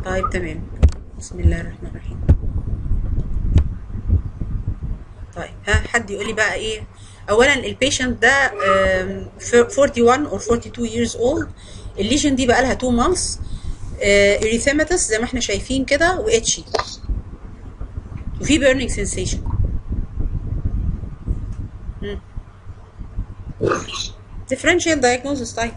طيب تمام بسم الله الرحمن الرحيم طيب ها حد يقول لي بقى ايه اولا البيشنت ده آم، ف- 41 or 42 years old الليجن دي بقى لها 2 months اريثيماتس زي ما احنا شايفين كده واتشي وفي burning sensation مم. differential diagnosis طيب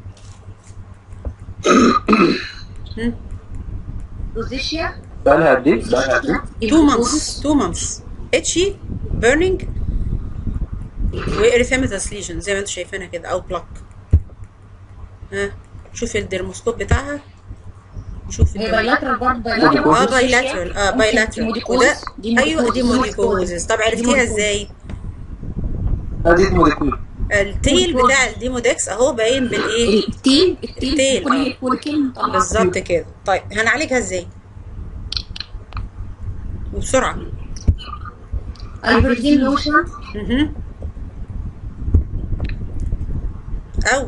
مم. روزيشيا بقالها قد ايه؟ بقالها قد ايه؟ 2 months 2 months itchy burning واريثيماتس ليجن زي ما انتم شايفينها كده او بلاك ها شوف الدرموسكوب بتاعها شوف هي الدرم- بايلاترال برضه اه بايلاترال اه بايلاترال وده ايوه دي موديكوزس موديكوزس طب عرفتيها ازاي؟ ادي موليكول التيل بتاع الديمودكس اهو باين بالايه؟ التيل التيل، التيل كل آه. كل كلمه طبعا بالظبط كده طيب هنعالجها ازاي؟ وبسرعه البرزين لوشن مهم. او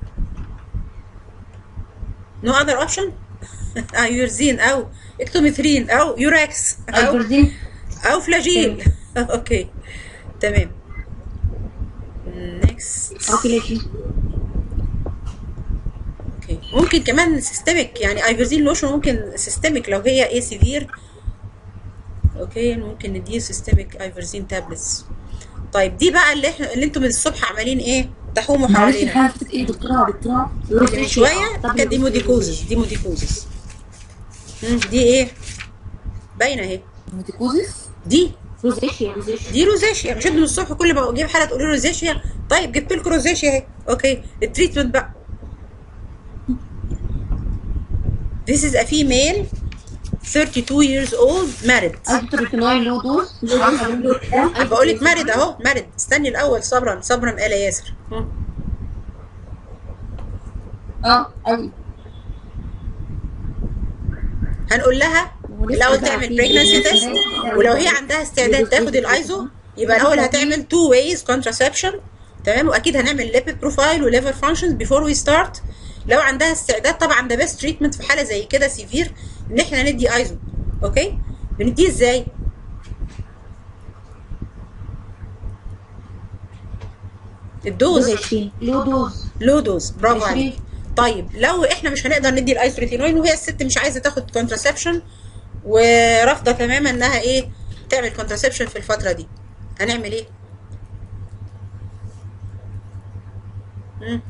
no other option اه يورزين او اكتوميثرين او يوراكس او البرزين او فلاجيل اوكي تمام next اوكي اوكي ممكن كمان سيستميك يعني ايفرزين لوشن ممكن سيستميك لو هي ايه سيفير اوكي ممكن نديه سيستميك ايفرزين تابلتس طيب دي بقى اللي احنا اللي انتم من الصبح عمالين ايه تحوموا معلش حواليها حاسه ايه دكتوره دكتوره من شويه كانت دي موديكوزس دي موديكوزس مم، دي ايه باينه اهي موديكوزس دي روزيشيا روزيشيا دي روزاشيا مش انتوا من الصبح كل ما اجيب حاله تقولوا لي روزاشيا طيب جبت لكم روزاشيا اهي اوكي التريتمنت بقى This is a female 32 years old married التروفينول لو دوز مش عارفه بقول لك مارد اهو مارد استني الاول صبرا صبرا آل ياسر مم. اه قوي هنقول لها الاول تعمل بريجنسي تيست ولو هي عندها استعداد تاخد الايزو يبقى الاول هتعمل تو ويز كونتراسبشن تمام واكيد هنعمل ليبيد بروفايل وليفر فانكشنز بيفور وي ستارت لو عندها استعداد طبعا ده بيست تريتمنت في حاله زي كده سيفير ان احنا ندي ايزو اوكي بنديه ازاي الدوز 20 لو دوز لو دوز برافو عشرين. عليك طيب لو احنا مش هنقدر ندي الايزوتريتينوين وهي الست مش عايزه تاخد كونتراسبشن ورافضه تماما انها ايه تعمل كونتراسبشن في الفتره دي هنعمل ايه مم.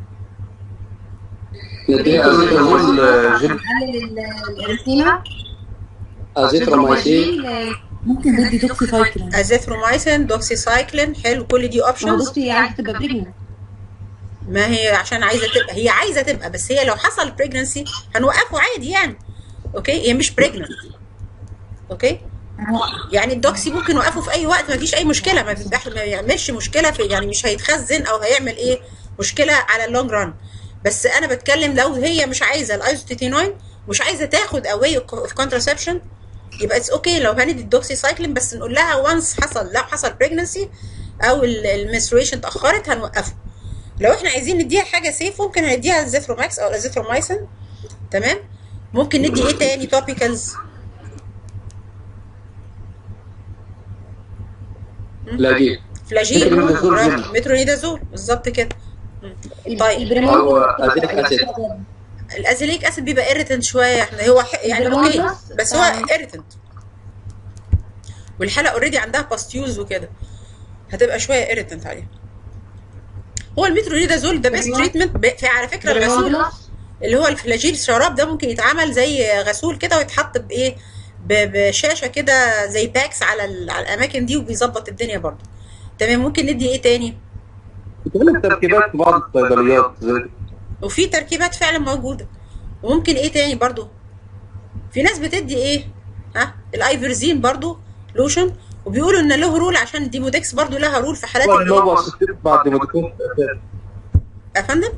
نديها ازيترامول جل نقلل الاريثيما ازيتراميسين ممكن ندي دوكسي سايكلين ازيثرومايسين دوكسيسايكلين حلو كل دي ما هو اوبشنز دكتور هي عايزه تبقى بريجننت ما هي عشان عايزه تبقى هي عايزه تبقى بس هي لو حصل بريجنسي هنوقفه عادي يعني اوكي هي مش بريجننت اوكي يعني الدوكسي ممكن نوقفه في اي وقت ما فيش اي مشكله ما, بيبقى- ما يعملش مشكله في يعني مش هيتخزن او هيعمل ايه مشكله على اللونج ران بس انا بتكلم لو هي مش عايزه الايزوتيتينوين مش عايزه تاخد اواي اوف كونتراسبشن يبقى اتس اوكي لو هندي الدوكسي سايكلين بس نقول لها وانس حصل لو حصل بريجنسي او المنستريشن اتاخرت هنوقفه لو احنا عايزين نديها حاجه سيف ممكن هنديها الزيثروماكس او الازيثرومايسين تمام ممكن ندي ايه تاني توبيكالز لاجين فلاجيل مترونيدازول برافو. جل. مترونيدازول بالظبط كده مم. طيب هو ازيليك اسيد الازيليك اسيد بيبقى ايريتنت شويه احنا هو ح- يعني اوكي البرونيداز، بس هو آه. ايريتنت والحاله اوريدي عندها باستيوز وكده هتبقى شويه ايريتنت عليها هو المترونيدازول ده بيست أيوة. تريتمنت في على فكره الغسول اللي هو الفلاجيل الشراب ده ممكن يتعمل زي غسول كده ويتحط بايه ب- بشاشه كده زي باكس على ال- على الاماكن دي وبيظبط الدنيا برضه تمام ممكن ندي ايه تاني بتعمل تركيبات في بعض الصيدليات زي وفي تركيبات فعلا موجوده وممكن ايه تاني برضو في ناس بتدي ايه ها الايفرزين برضو لوشن وبيقولوا ان له رول عشان الديمودكس برضو لها رول في حالات اللي الايه هو اسيستيت بعد ما تكون يا فندم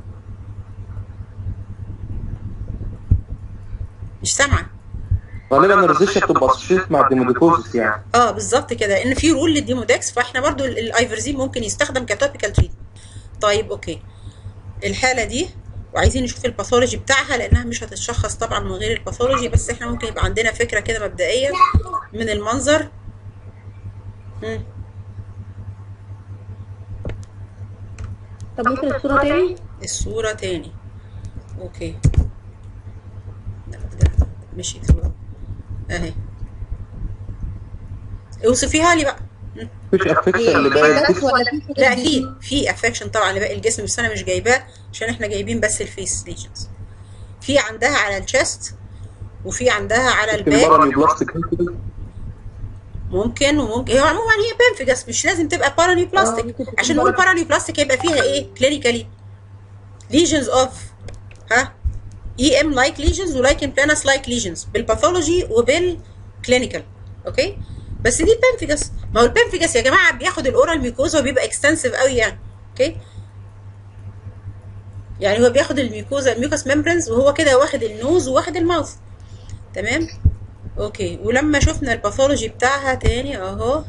مش سامعه غالبا الريزيشن بتبقى اسوشيت مع الديموديكوزس يعني اه بالظبط كده ان في رول للديمودكس فاحنا برضو ال- الايفرزين ممكن يستخدم كتوبيكال تريتمنت طيب اوكي الحاله دي وعايزين نشوف الباثولوجي بتاعها لانها مش هتتشخص طبعا من غير الباثولوجي بس احنا ممكن يبقى عندنا فكره كده مبدئيه من المنظر مم. طب ممكن الصورة تاني الصورة تاني اوكي لا ده مشيت صورة اهي اوصفيها لي بقى مم. مفيش افكشن اللي باقي بس ولا في حاجة لا جديدة؟ في في افكشن طبعا لباقي الجسم بس انا مش جايباه عشان احنا جايبين بس الفيس ليجنز في عندها على الشست وفي عندها على ممكن الباك باراني بلاستيك ممكن وممكن هي عموما هي بنفجس مش لازم تبقى باراني آه، بلاستيك ممكن تكون عشان نقول باراني- باراني بلاستيك هيبقى فيها ايه كلينيكالي ليجنز اوف ها اي ام لايك ليجنز ولايكن بلانس لايك ليجنز بالباثولوجي وبالكلينيكال اوكي بس دي بنفجس ما هو البنفجس يا جماعه بياخد الاورال ميكوزا وبيبقى اكستنسيف قوي يعني اوكي يعني هو بياخد الميكوزا الميوكس ميمبرنز وهو كده واخد النوز وواخد الماوث تمام اوكي ولما شفنا الباثولوجي بتاعها تاني اهو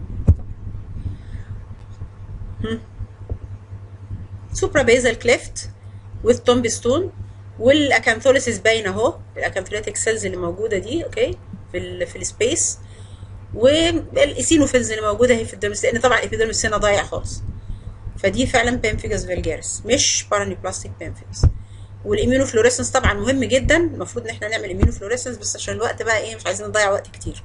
سوبرا بيزل كليفت with تومبستون والاكانثوليسيس باين اهو الاكانثوليتيك سيلز اللي موجوده دي اوكي في ال في السبيس والايسينوفيلز اللي موجوده اهي في الدرمس لان طبعا الابيدرمس هنا ضايع خالص فدي فعلا بينفيجاس فيلجاريس مش بارانيبلاستيك بينفيجاس والاميونوفلوريسنس طبعا مهم جدا المفروض ان احنا نعمل اميونوفلوريسنس بس عشان الوقت بقى ايه مش عايزين نضيع وقت كتير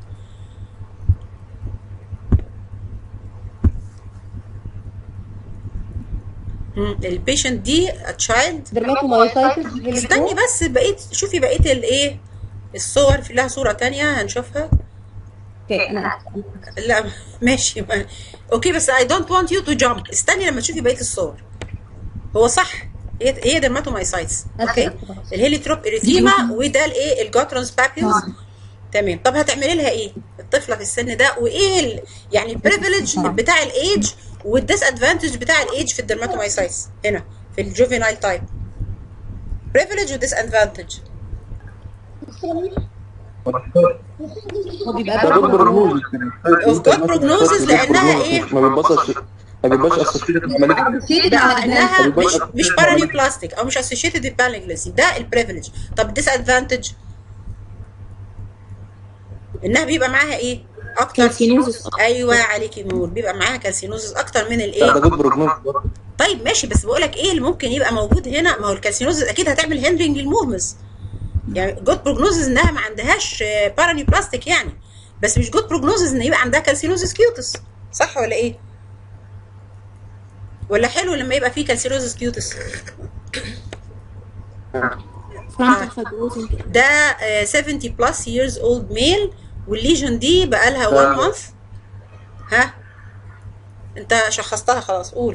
البيشنت دي تشايلد درماتومايوسايتس استني بس بقيت شوفي بقيه الايه الصور في لها صوره تانية هنشوفها اوكي انا اسفه لا ماشي ما. اوكي بس I don't want you to jump استني لما تشوفي بقيه الصور هو صح هي هي درماتومايسايتس اوكي أسفة، أسفة. الهيليتروب اريثيما وده الايه الجاترونز بابيوس تمام طب هتعملي لها ايه الطفله في السن ده وايه ال... يعني البريفليج بتاع الايدج والديس ادفانتج بتاع الايدج في الدرماتومايسايتس هنا في الجوفينايل تايب بريفليج وديس ادفانتج هو بيبقى ده بقى جود بروجنوز Of good prognosis لأنها إيه؟ ما بيبقاش ما بيبقاش اسوشيتد مالك associated ده مع انها طب مش يبقى- مش بارانيوبلاستيك او مش اسوشيتد بالبالانجلسي ده البريفليج طب الديس ادفانتج انها بيبقى معاها ايه اكتر كالسينوزس ايوه عليكي نور بيبقى معاها كالسينوزس اكتر من لا ده الايه جود بروجنوز طيب ماشي بس بقول لك ايه اللي ممكن يبقى موجود هنا ما هو الكالسينوزس اكيد هتعمل هندرنج للموفمنتس يعني جود بروجنوزز انها ما عندهاش بارانيوبلاستيك يعني بس مش جود بروجنوزز ان يبقى عندها كالسينوزس كيوتس صح ولا ايه ولا حلو لما يبقى فيه كالسينوزس كيوتس فرانك فاجوزن كده ده آه، 70 بلس years old male والليجن دي بقى لها 1 آه. month ها انت شخصتها خلاص قول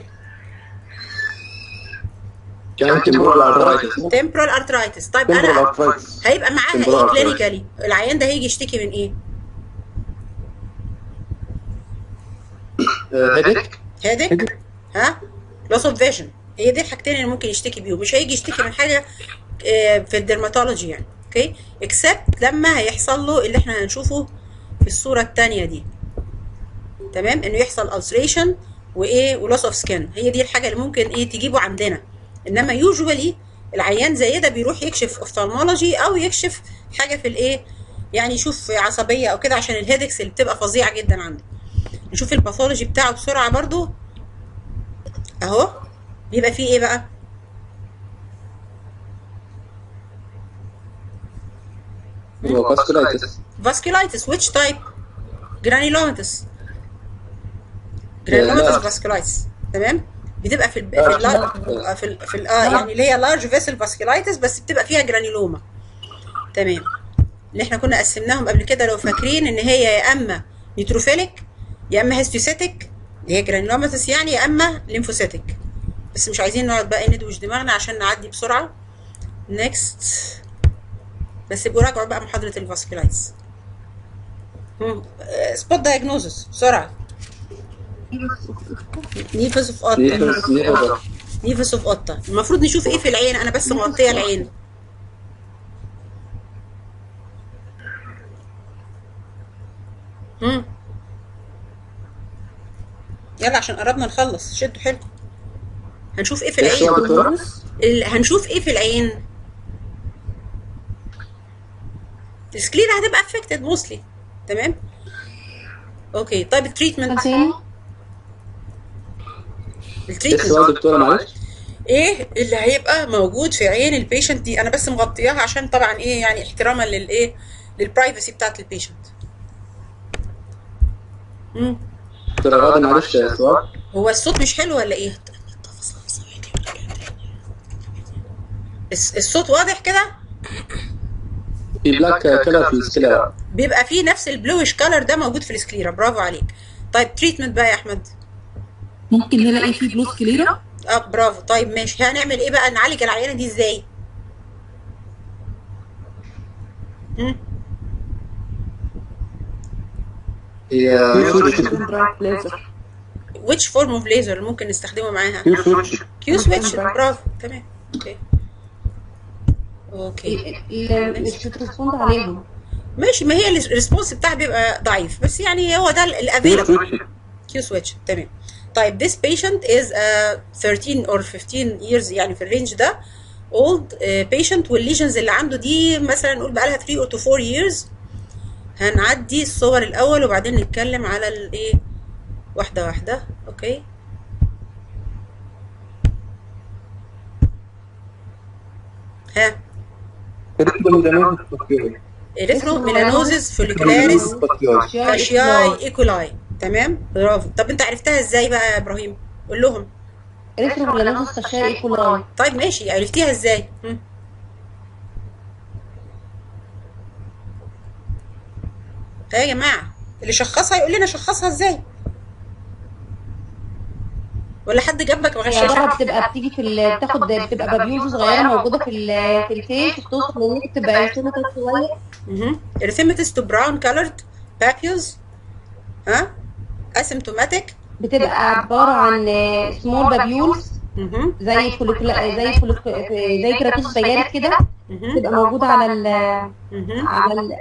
يعني تمبرال ارترايتس temporal arthritis طيب تمبرال انا ارترايتس هيبقى معاها temporal ايه arthritis. كلينيكالي العيان ده هيجي يشتكي من ايه هيدك هيدك ها loss of vision هي دي الحاجتين اللي ممكن يشتكي بيهم مش هيجي يشتكي من حاجه آه، في الدرماتولوجي يعني اوكي اكسبت لما هيحصل له اللي احنا هنشوفه في الصوره الثانيه دي تمام انه يحصل ulceration وايه ولوس اوف سكين هي دي الحاجه اللي ممكن ايه تجيبه عندنا انما يوجوالي العيان زي ده بيروح يكشف اوفثالمولوجي او يكشف حاجه في الايه يعني يشوف عصبيه او كده عشان الهيدكس اللي بتبقى فظيعه جدا عنده نشوف الباثولوجي بتاعه بسرعه برضو اهو بيبقى فيه ايه بقى فاسكولايتس فاسكولايتس which type جرانيلوماتس جرانيلوماتس لا. فاسكولايتس تمام بتبقى في ال في ال في, ال في ال اه يعني اللي هي لارج فيسل فاسكولايتس بس بتبقى فيها جرانيلوما تمام اللي احنا كنا قسمناهم قبل كده لو فاكرين ان هي يا اما نيتروفيليك يا اما هيستوسيتك اللي هي جرانيلوماتس يعني يا اما ليمفوسيتك بس مش عايزين نقعد بقى ندوش دماغنا عشان نعدي بسرعه نيكست بس يبقوا راجعوا بقى محاضره الفاسكولايتس سبوت دايجنوزس بسرعه نيفس اوف اوتا نيفس اوف اوتا المفروض نشوف ايه في العين انا بس مغطيه العين مم. يلا عشان قربنا نخلص شدوا حيلكم هنشوف ايه في ايش العين هو دكتور؟ نورس ال- هنشوف ايه في العين السكليرا هتبقى افكتد موستلي تمام اوكي طيب التريتمنت تاني ايه التريتمنت السؤال دكتوره معلش؟ ايه اللي هيبقى موجود في عين البيشنت دي انا بس مغطياها عشان طبعا ايه يعني احتراما للايه للبرايفسي بتاعت البيشنت امم دكتوره غاده معلش سؤال هو الصوت مش حلو ولا ايه الس- الصوت واضح كده في بلاك كلر في السكيلا بيبقى فيه نفس البلوش كلر ده موجود في السكليرا برافو عليك طيب تريتمنت بقى يا احمد ممكن نلاقي فيه بلوس كليرا اه برافو طيب ماشي هنعمل ايه بقى نعالج العيانه دي ازاي مم. هي ليزر which form of laser ممكن نستخدمه معاها كيو سويتش كيو سويتش برافو تمام اوكي اوكي اللي مش بترسبوند عليهم ماشي ما هي الريسبونس بتاعها بيبقى ضعيف بس يعني هو ده كيو الافيلبل سويتش كيو سويتش تمام طيب this patient is uh, 13 or 15 years يعني في الرينج ده old uh, patient والليجنز اللي عنده دي مثلا نقول بقى لها 3 or to 4 years هنعدي الصور الاول وبعدين نتكلم على الايه واحده واحده اوكي ها اريثروميلانوزيس فوليكولاريس فاشياي ايكولاي تمام برافو طب انت عرفتها ازاي بقى يا ابراهيم قول لهم اريثروميلانوز خشايا ايكولاي طيب ماشي عرفتيها ازاي هم؟ ها يا جماعه اللي شخصها يقول لنا شخصها ازاي ولا حد جنبك هي مغششها عباره بتبقى بتيجي في ال- بتاخد بتبقى بابيولز صغيره موجوده في ال- في الفيس بتوصل للنك بتبقى ارسمتها شويه erythematous to brown colored papules ها asymptomatic بتبقى عباره عن سمول بابيولز مهم. زي فوليكولا زي فوليك زي كراتوس صغيره كده مهم. بتبقى موجوده على ال مهم. على ال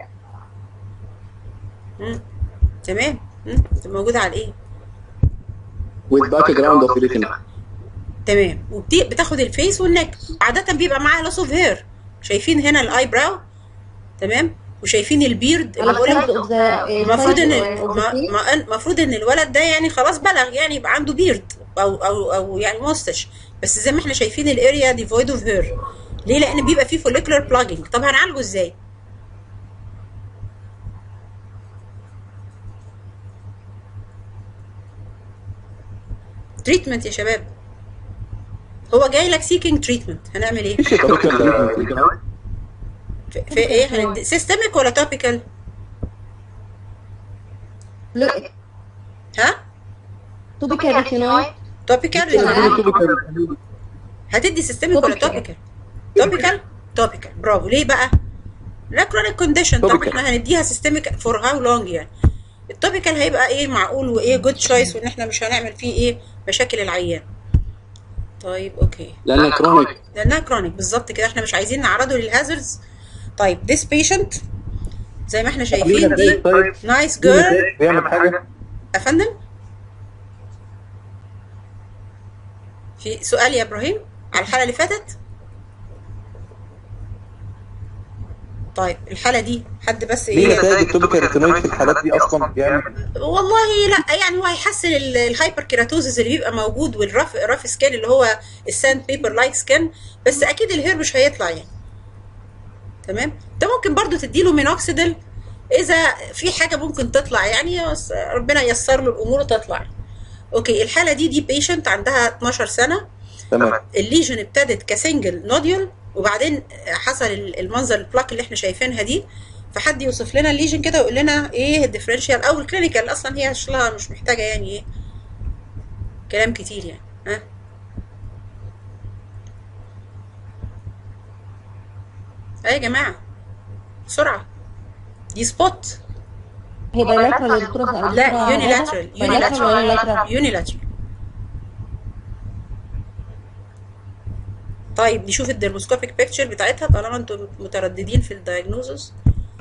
مم. تمام مم. موجودة على ايه with background of retina تمام وبتاخد الفيس والنك عادة بيبقى معاها loss of hair شايفين هنا الاي براو تمام وشايفين البيرد اللي على بقول السايد لك اوف ذا المفروض ان المفروض ان الولد ده يعني خلاص بلغ يعني يبقى عنده بيرد او او او يعني موستش بس زي ما احنا شايفين الاريا ديفويد اوف هير ليه لان بيبقى فيه فوليكولار بلاجنج طب هنعالجه ازاي تريتمنت يا شباب هو جاي لك سيكينج تريتمنت هنعمل ايه ايش التوبيكال في, في ايه هند... سيستميك ولا توبيكال ها توبيكال ريتينويد توبيكال هتدي سيستميك ولا توبيكال توبيكال توبيكال برافو ليه بقى لا كرونيك كونديشن طب Topical. احنا هنديها سيستميك فور هاو لونج يعني التوبيكال هيبقى ايه معقول وايه جود تشويس وان احنا مش هنعمل فيه ايه مشاكل العيان طيب اوكي لانها كرونيك لانها كرونيك بالظبط كده احنا مش عايزين نعرضه للهازردز طيب this patient زي ما احنا شايفين دي طيب نايس جيرل بيعمل حاجه يا فندم في سؤال يا ابراهيم على الحاله اللي فاتت طيب الحاله دي حد بس ليه ايه نتائج التوبيكال ريتينويد في الحالات دي اصلا بيعمل والله لا يعني هو هيحسن ال- الهايبر كيراتوزيس اللي بيبقى موجود والرف رف سكين اللي هو الساند بيبر لايك سكين بس اكيد الهير مش هيطلع يعني تمام انت ممكن برضو تديله مينوكسيدل اذا في حاجه ممكن تطلع يعني بس ربنا ييسر له الامور وتطلع اوكي الحاله دي دي بيشنت عندها 12 سنه تمام الليجن ابتدت كسنجل نوديول وبعدين حصل المنظر البلاك اللي احنا شايفينها دي فحد يوصف لنا الليجن كده ويقول لنا ايه الديفرنشال او الكلينيكال اصلا هي اصلها مش محتاجه يعني ايه كلام كتير يعني ها ايه يا جماعه بسرعه دي سبوت هي بايلاترال يا دكتوره لا يونيلاترال بايلاترال ولا يونيلاترال لاترال يونيلاترال طيب نشوف الديرموسكوبيك بيكتشر بتاعتها طالما انتم مترددين في الدايجنوزس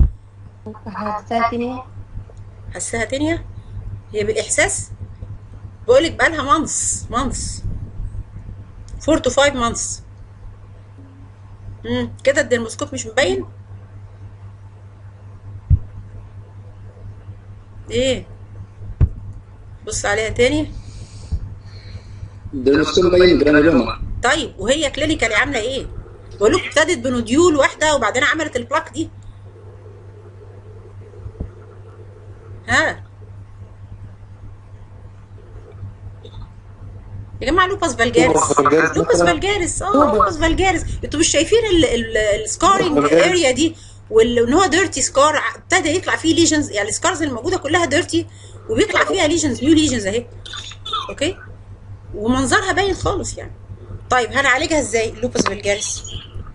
حساسه حسها تانية هي بالاحساس بقولك بقالها مانثs مانثs 4 to 5 months امم كده الدرموسكوب مش مبين ايه بص عليها تاني الدرموسكوب باين جرانيلوما طيب وهي كلينيكالي عامله ايه بقول لكم ابتدت بنوديول واحده وبعدين عملت البلاك دي ها يا جماعه لوباس فالجاريس لوباس فالجاريس لوباس مثلاً؟ فالجاريس اه لوباس فالجاريس انتوا مش شايفين السكارنج لوباس فالجاريس. اريا دي وان هو ديرتي سكار ابتدى يطلع فيه ليجنز يعني السكارز اللي موجوده كلها ديرتي وبيطلع فيها ليجنز نيو ليجنز اهي اوكي ومنظرها باين خالص يعني طيب هنعالجها ازاي لوباس فالجاريس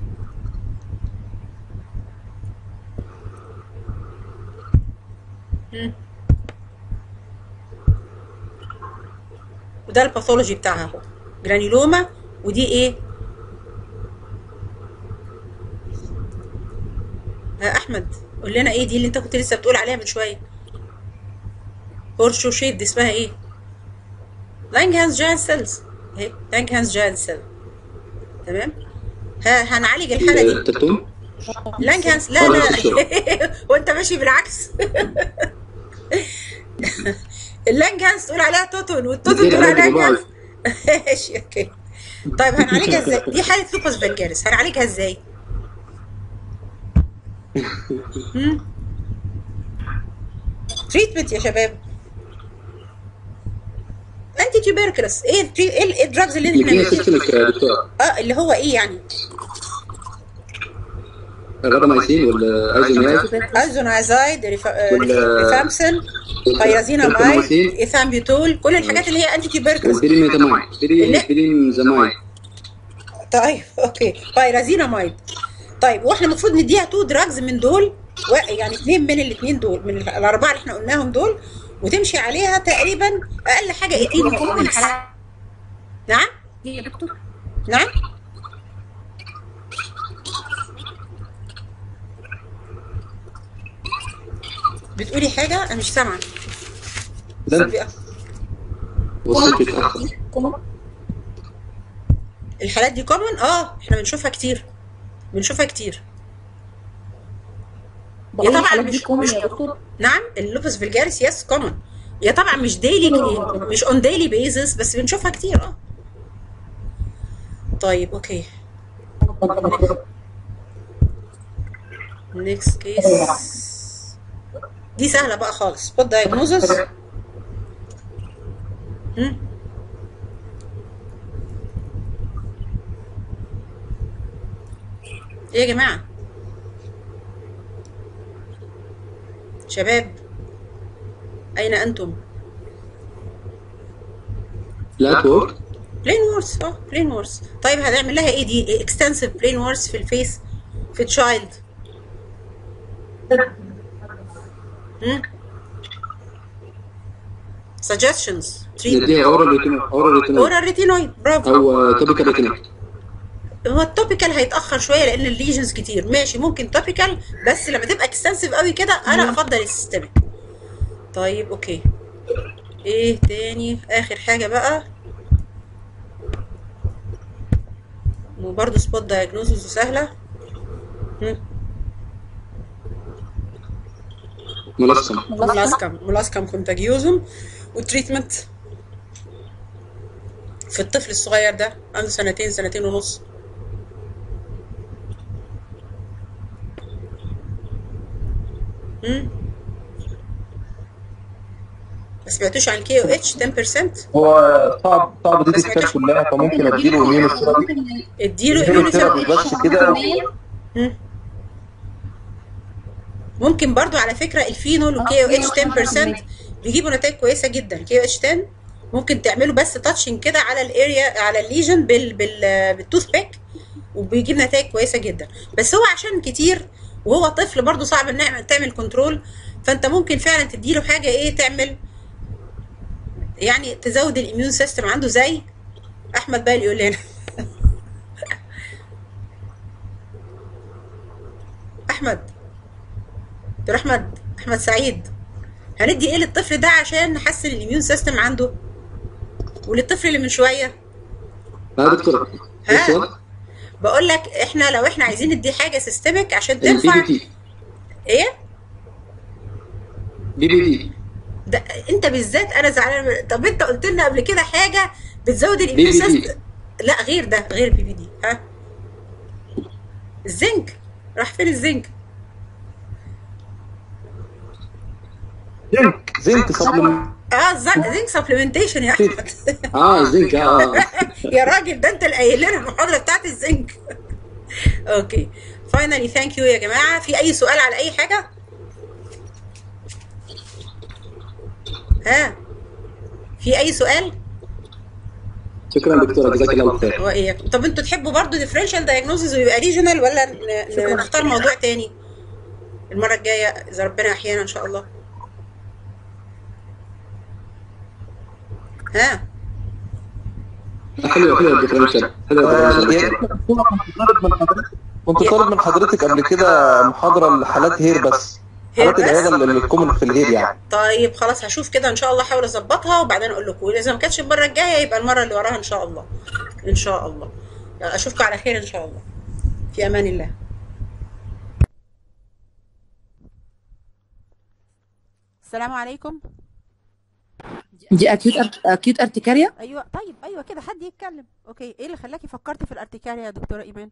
مم. وده الباثولوجي بتاعها اهو جرانيلوما ودي ايه ها احمد قول لنا ايه دي اللي انت كنت لسه بتقول عليها من شويه هورشو شيب دي اسمها ايه لانجهانز جاينت سيلز اهي لانجهانز جاينت سيل تمام ها هنعالج الحاله دي التتون لانجهانس لا لا وانت ماشي بالعكس اللانجهانس تقول عليها توتون والتوتون تقول عليها لانجهانس ماشي اوكي طيب هنعالجها ازاي؟ دي حاله لوباس فالجاريس هنعالجها ازاي؟ تريتمنت يا شباب انتي تيوبركلس ايه التري- ايه ال- ايه الدراجز اللي احنا يدينا بنديها؟ سيستمك يا دكتور اه اللي هو ايه يعني؟ غرامايسين ولا ايزونياز ازونازايد ولا- ريفامسن بايرازينامايد تريبتاميسين. ايثامبيوتول كل الحاجات اللي هي انتي تيوبركلس والبيريميتاماين اللي- بيريمزاماين طيب اوكي بايرازينامايد طيب واحنا المفروض نديها تو دراجز من دول و- يعني اثنين من الاثنين دول من الاربعه اللي احنا قلناهم دول وتمشي عليها تقريبا اقل حاجه 18 كل weeks. الحالات نعم دي يا دكتور نعم بتقولي حاجه انا مش سامعه لا وصلت متاخر الحالات دي كومن اه احنا بنشوفها كتير بنشوفها كتير بقول طبعاً الحالات دي مش- كومن مش- يا دكتور نعم اللوبس فيلجاريس يس كومن هي طبعا مش ديلي مش اون ديلي بيزس بس بنشوفها كتير اه طيب اوكي نيكست كيس دي سهله بقى خالص سبوت دايجنوزس ايه يا جماعه شباب اين انتم لا تورك بلين وورس اه بلين وورس طيب هنعمل لها ايه دي اكستنسيف بلين وورس في الفيس في تشايلد suggestions treatment نديها اورال ريتينول اورال ريتينول اورال ريتينويد برافو او توبيكال ريتينول هو التوبيكال هيتاخر شويه لان الليجنز كتير ماشي ممكن توبيكال بس لما تبقى اكستنسيف قوي كده انا افضل السيستميك طيب اوكي ايه تاني اخر حاجه بقى وبرضه سبوت دايجنوزز سهله هم. ملصم مولاسكم مولاسكم كونتاجيوزم والتريتمنت في الطفل الصغير ده عنده سنتين سنتين ونص مم. ما سمعتوش عن كي او اتش 10% هو صعب صعب دي تتكال كلها فممكن اديله اميون ثيرابي اديله اميون ثيرابي immunotherapy. بس كده مم. ممكن برضو على فكرة الفينول وكي او اتش 10% بيجيبوا نتائج كويسة جدا كي او اتش 10 ممكن تعملوا بس تاتشنج كده على الاريا على الليجن بال بال بالتوث بيك وبيجيب نتائج كويسة جدا بس هو عشان كتير وهو طفل برضو صعب ان تعمل كنترول فانت ممكن فعلا تديله حاجة ايه تعمل يعني تزود الاميون سيستم عنده زي احمد بقى اللي يقول لنا احمد دكتور احمد احمد سعيد هندي ايه للطفل ده عشان نحسن الاميون سيستم عنده وللطفل اللي من شويه لا دكتور ها؟ السؤال بقول لك احنا لو احنا عايزين ندي حاجه سيستميك عشان البي تنفع بي تي ايه بي بي تي ده انت بالذات انا زعلان من- طب انت قلت لنا قبل كده حاجه بتزود بي الاميون بي دي. سيستم لا غير ده غير بي بي دي ها الزنك راح فين الزنك زنك زنك سبلمنت اه الز- زنك سبلمنتيشن يا احمد اه زنك اه يا راجل ده انت اللي قايل لنا المحاضره بتاعت الزنك اوكي فاينلي ثانك يو يا جماعه في اي سؤال على اي حاجه ها في اي سؤال شكرا دكتوره جزاك الله خير واياكم طب انتوا تحبوا برضو ديفرنشال دايجنوزز ويبقى ريجونال ولا ن- ن- نختار موضوع تاني المره الجايه اذا ربنا احيانا ان شاء الله ها حلوه حلوه الديفرنشال حلوه الديفرنشال كنت طالب من حضرتك قبل كده محاضره لحالات هير بس هير حالات بس؟ العياده اللي الكومن في الهير يعني طيب خلاص هشوف كده ان شاء الله احاول اظبطها وبعدين اقول لكم واذا ما كانتش المره الجايه يبقى المره اللي وراها ان شاء الله ان شاء الله يلا اشوفكم على خير ان شاء الله في امان الله السلام عليكم دي اكيوت اكيوت ارتكاريا ايوه طيب ايوه كده حد يتكلم اوكي ايه اللي خلاكي فكرتي في الارتكاريا يا دكتوره ايمان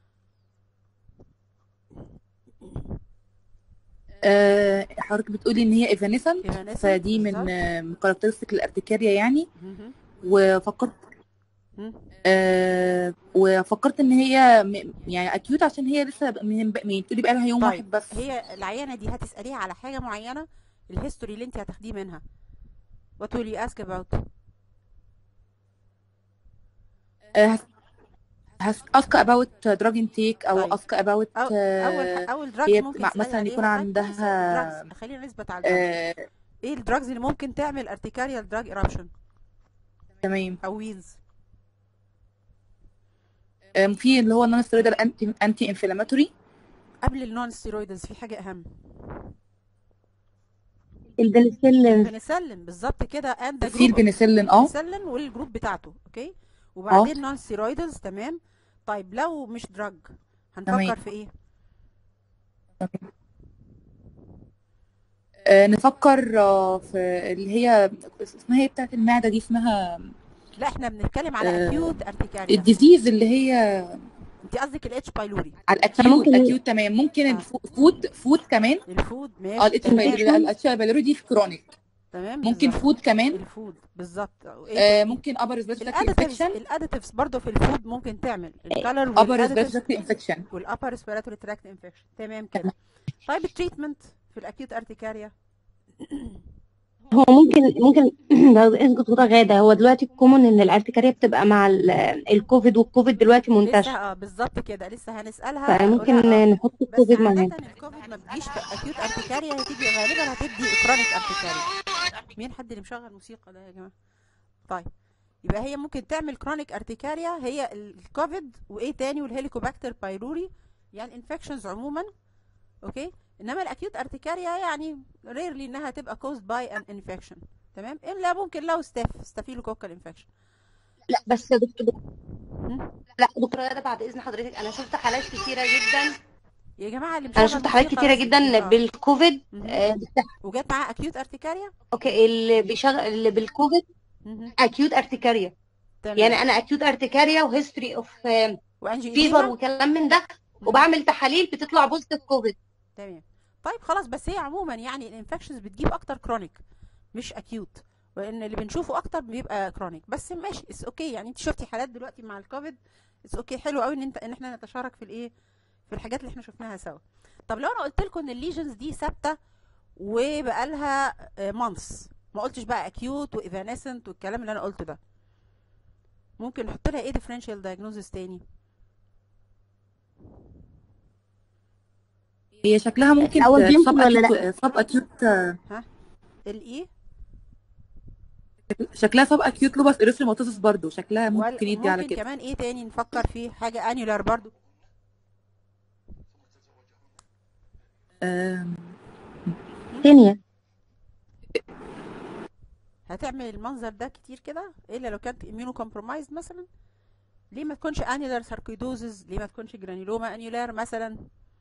آه حضرتك بتقولي ان هي ايفانيسنت Evanescent فدي من بالظبط. آه، من كاركترستيك الارتكاريا يعني مهم. وفكرت مم. آه وفكرت ان هي م- يعني اكيوت عشان هي لسه من من تقولي بقى لها يوم طيب واحد بس هي العيانه دي هتساليها على حاجه معينه الهيستوري اللي انت هتاخديه منها what will you ask about آه هس ask about drug intake او طيب. ask about أو اول آه اول دراجز هي ممكن مع- تسالي مثلا يكون عليها عندها drugs. خلينا نثبت على الدراجز آه ايه الدراجز اللي ممكن تعمل ارتكاريال دراج ايرابشن تمام او وينز آه في اللي هو النون ستيرويدال انتي انتي انفلاماتوري قبل النون ستيرويدز في حاجه اهم البنسلين بنسلم بالظبط كده اند في البنسلين اه بنسلين والجروب بتاعته اوكي وبعدين نون ستيرويدز تمام طيب لو مش دراج هنفكر تمام. في ايه آه، نفكر آه، في اللي هي اسمها ايه بتاعت المعدة دي اسمها لا احنا بنتكلم على آه، اكيوت ارتكاريا الديزيز اللي هي انت قصدك الاتش بايلوري على الاكيوت ممكن- الاكيوت تمام ممكن آه. الفود فود كمان الفود اه ماشي الاتش تمام بايلوري الاتش بايلوري دي في كرونيك تمام ممكن بالظبط. فود كمان الفود بالظبط إيه آه، ممكن ابر ريسبيرتوري الاديتيفز انفكشن الاديتيفز برضه في الفود ممكن تعمل الكالر ابر ريسبيرتوري انفكشن والابر ريسبيراتوري تراكت انفكشن تمام كده طيب التريتمنت في الاكيوت ارتكاريا هو ممكن ممكن بعد اذنك دكتوره غاده هو دلوقتي الكومن ان الارتكاريه بتبقى مع ال- الكوفيد والكوفيد دلوقتي لسه منتشر اه بالظبط كده لسه هنسالها فممكن نقولها آه. نحط بس الكوفيد معانا عادة الكوفيد ما بتجيش في اكيوت ارتكاريا هتيجي غالبا هتدي كرونيك ارتكاريا مين حد اللي مشغل موسيقى ده يا جماعه طيب يبقى هي ممكن تعمل كرونيك ارتكاريا هي الكوفيد وايه تاني والهيليكوباكتر بايلوري يعني الانفكشنز عموما اوكي انما الاكيوت ارتكاريا يعني ريرلي انها تبقى كوزد باي ان انفكشن تمام الا ممكن لو ستاف ستافيلوكوكال انفكشن لا بس يا دكتور مم. لا دكتوره غاده بعد اذن حضرتك انا شفت حالات كتيره جدا يا جماعه اللي انا مشغل شفت حالات موسيقى كتيره بس جدا آه. بالكوفيد مهم. آه، وجات معاه اكيوت ارتكاريا اوكي اللي بيشغل اللي بالكوفيد مهم. اكيوت ارتكاريا تمام يعني انا اكيوت ارتكاريا وهيستوري اوف وانجي فيفر وكلام من ده وبعمل تحاليل بتطلع بوزيتيف كوفيد تمام طيب خلاص بس هي عموما يعني الانفكشنز بتجيب اكتر كرونيك مش اكيوت وان اللي بنشوفه اكتر بيبقى كرونيك بس ماشي اتس اوكي يعني انت شفتي حالات دلوقتي مع الكوفيد اتس اوكي حلو قوي ان انت ان احنا نتشارك في الايه في الحاجات اللي احنا شفناها سوا طب لو انا قلت لكم ان الليجنز دي ثابته وبقى لها مانثs ما قلتش بقى اكيوت وايفانسنت والكلام اللي انا قلته ده ممكن نحط لها ايه ديفرنشال دايجنوزس تاني هي شكلها ممكن الأول بيمكن سب ولا اكيوت سب اكيوت الايه شكلها سب اكيوت لوبس اريثروماتوسس برضو شكلها وال- ممكن يدي على ممكن كده كمان ايه تاني نفكر فيه حاجه انيولار برضو آم، تانية هتعمل المنظر ده كتير كده الا لو كانت اميونو كومبرومايز مثلا ليه ما تكونش انيولار ساركويدوزز ليه ما تكونش جرانيلوما انيولار مثلا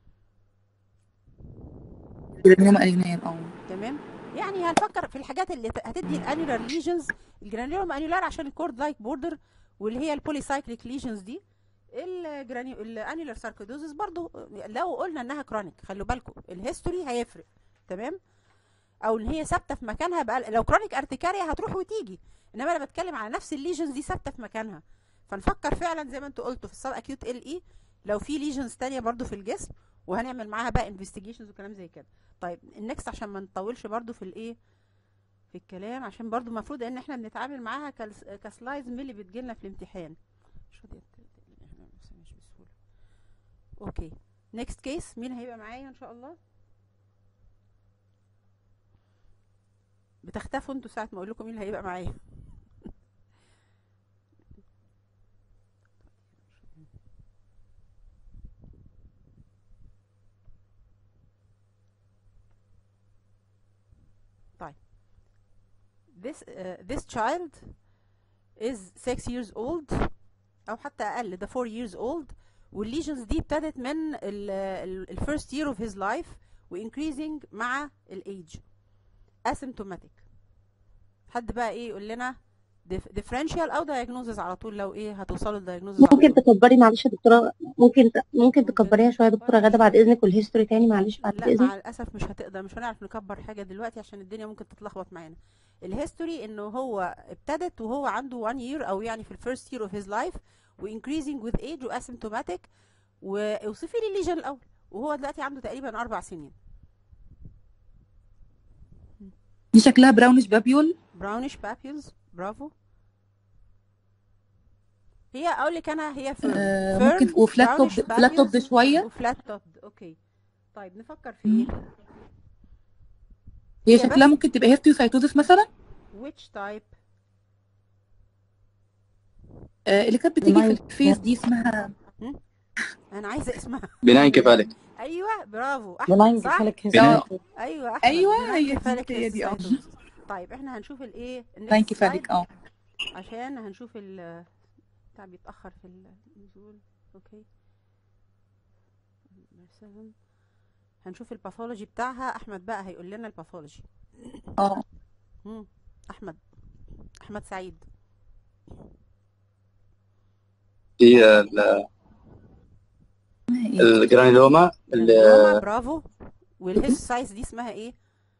جرانيوما انيولار اه تمام يعني هنفكر في الحاجات اللي ت- هتدي الانيولار ليجنز الجرانيولوما انيولار عشان الكورد لايك بوردر واللي هي البوليسايكليك ليجنز دي الجرانيو الانيولار ساركويدوزز برضو لو قلنا انها كرونيك خلوا بالكم الهيستوري هيفرق تمام او ان هي ثابته في مكانها بقى لو كرونيك ارتكاريا هتروح وتيجي انما انا بتكلم على نفس الليجنز دي ثابته في مكانها فنفكر فعلا زي ما انتوا قلتوا في السب اكيوت ال اي لو في ليجنز تانية برضو في الجسم وهنعمل معاها بقى انفستيجيشنز وكلام زي كده طيب النكست عشان ما نطولش برضو في الايه في الكلام عشان برضو المفروض ان احنا بنتعامل معاها كالس- كسلايدز من اللي بتجيلنا في الامتحان مش راضية ت- ت- احنا نفسنا مش بسهولة اوكي نيكست كيس مين هيبقى معايا ان شاء الله بتختفوا انتوا ساعة ما اقول لكم مين اللي هيبقى معايا طيب this uh, this child is 6 years old او حتى اقل ده 4 years old والليجنز دي ابتدت من ال first year of his life وانكريزنج مع الايج asymptomatic حد بقى ايه يقول لنا dif- differential او diagnosis على طول لو ايه هتوصلوا للdiagnosis على ممكن طول تكبري معلش يا دكتوره ممكن ممكن تكبريها شويه يا دكتوره غاده بعد اذنك والهيستوري تاني معلش بعد لا اذنك مع الاسف مش هتقدر مش هنعرف نكبر حاجه دلوقتي عشان الدنيا ممكن تتلخبط معانا الهيستوري انه هو ابتدت وهو عنده 1 year او يعني في الفيرست year of his life وانكريزنج with age واسيمتوماتيك واوصفي لي الليجن الاول وهو دلوقتي عنده تقريبا اربع سنين دي شكلها براونش بابيول براونش بابيلز برافو هي اقول لك انا هي فيرم آه، فيرم ممكن وفلات توب brownish فلات توب papules شويه وفلات توب اوكي طيب نفكر في ايه هي هي شكلها بس ممكن تبقى هيرتيوسايتوزس مثلا which type آه، اللي كانت بتيجي في Benign. الفيس دي اسمها انا عايزه اسمها بناين كفالك ايوه برافو احمد بناين صح كفالك بناين. هيستوري ايوه احمد ايوه benign هي دي cephalic هي دي اه histiocytosis. طيب احنا هنشوف الايه بناين النكست كفالك سلايد اه عشان هنشوف ال بتاع بيتاخر في النزول اوكي سفن. هنشوف الباثولوجي بتاعها احمد بقى هيقول لنا الباثولوجي اه مم. احمد احمد سعيد في ال- اسمها ايه الجرانيلوما اللي جرانيلوما برافو والهيست سايز دي اسمها ايه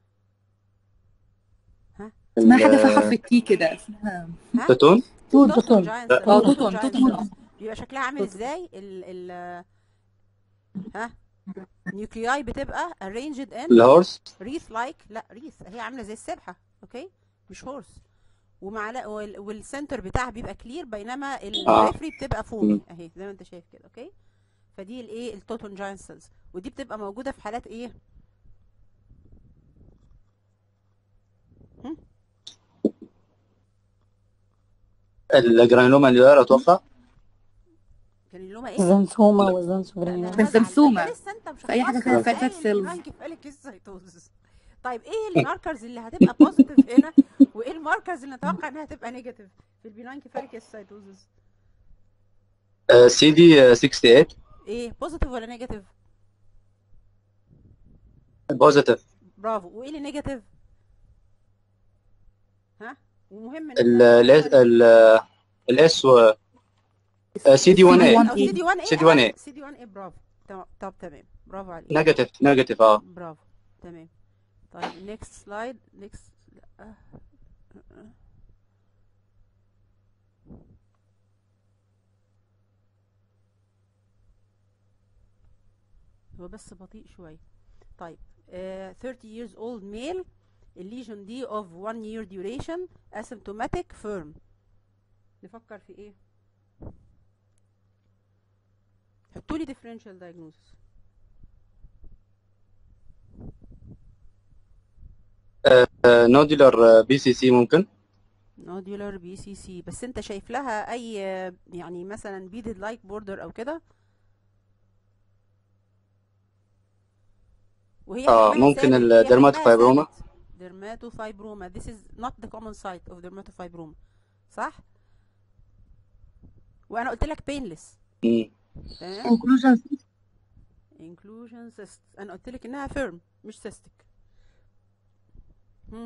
ها اسمها حاجه ال- فيها حرف التي كده اسمها ها توتون توت توتون توتون جاينت اه سيلز توتون توتون جاينت توتون سيلز بيبقى شكلها عامل ازاي ال ال ها نيوكلياي بتبقى arranged in الهورس wreath like لا wreath هي عامله زي السبحه اوكي مش هورس ومع وال- والسنتر بتاعها بيبقى كلير بينما اه البريفري بتبقى فومي مم. اهي زي ما انت شايف كده اوكي فدي الايه التوتون جاينت سيلز ودي بتبقى موجوده في حالات ايه هم؟ الجرانيلوما اللي اتوقع جرانيلوما ايه زنسوما لا ده وزنسوجرينيوما هزعل ده انت بنسمسومه لسه انت مش في اي حاجه هتفكر فيها فات قايل سيلز البينانكيفاليك هيستوسيس طيب ايه الماركرز اللي هتبقى بوزيتيف هنا وايه الماركرز اللي نتوقع انها تبقى نيجاتيف في البينانكيفاليك هيستوسيس سي دي 68 ايه بوزيتيف ولا نيجاتيف بوزيتيف برافو وايه اللي نيجاتيف ها ومهم ان ال احنا ال الاس و سي دي سي 1 دي اي 1 او اي سي دي 1 سي ايه دي 1 اه اي سي دي 1 ايه برافو تمام طب تمام برافو عليك نيجاتيف نيجاتيف اه برافو تمام طيب نيكست سلايد نيكست لا هو بس بطيء شوية طيب uh, 30 years old male الليجن دي of one year duration asymptomatic firm نفكر في ايه حطوا لي differential diagnosis نودولار بي سي سي ممكن نودولار بي سي سي بس انت شايف لها اي يعني مثلا beaded like border او كده وهي اه حجمها ممكن ثابت هي الدرماتوفايبروما حجمها ثابت dermatofibroما this is not the common site of dermatofibroما صح وانا قلت لك بينلس مم. تمام inclusion inclusion cyst انا قلت لك انها فيرم مش cystic مم.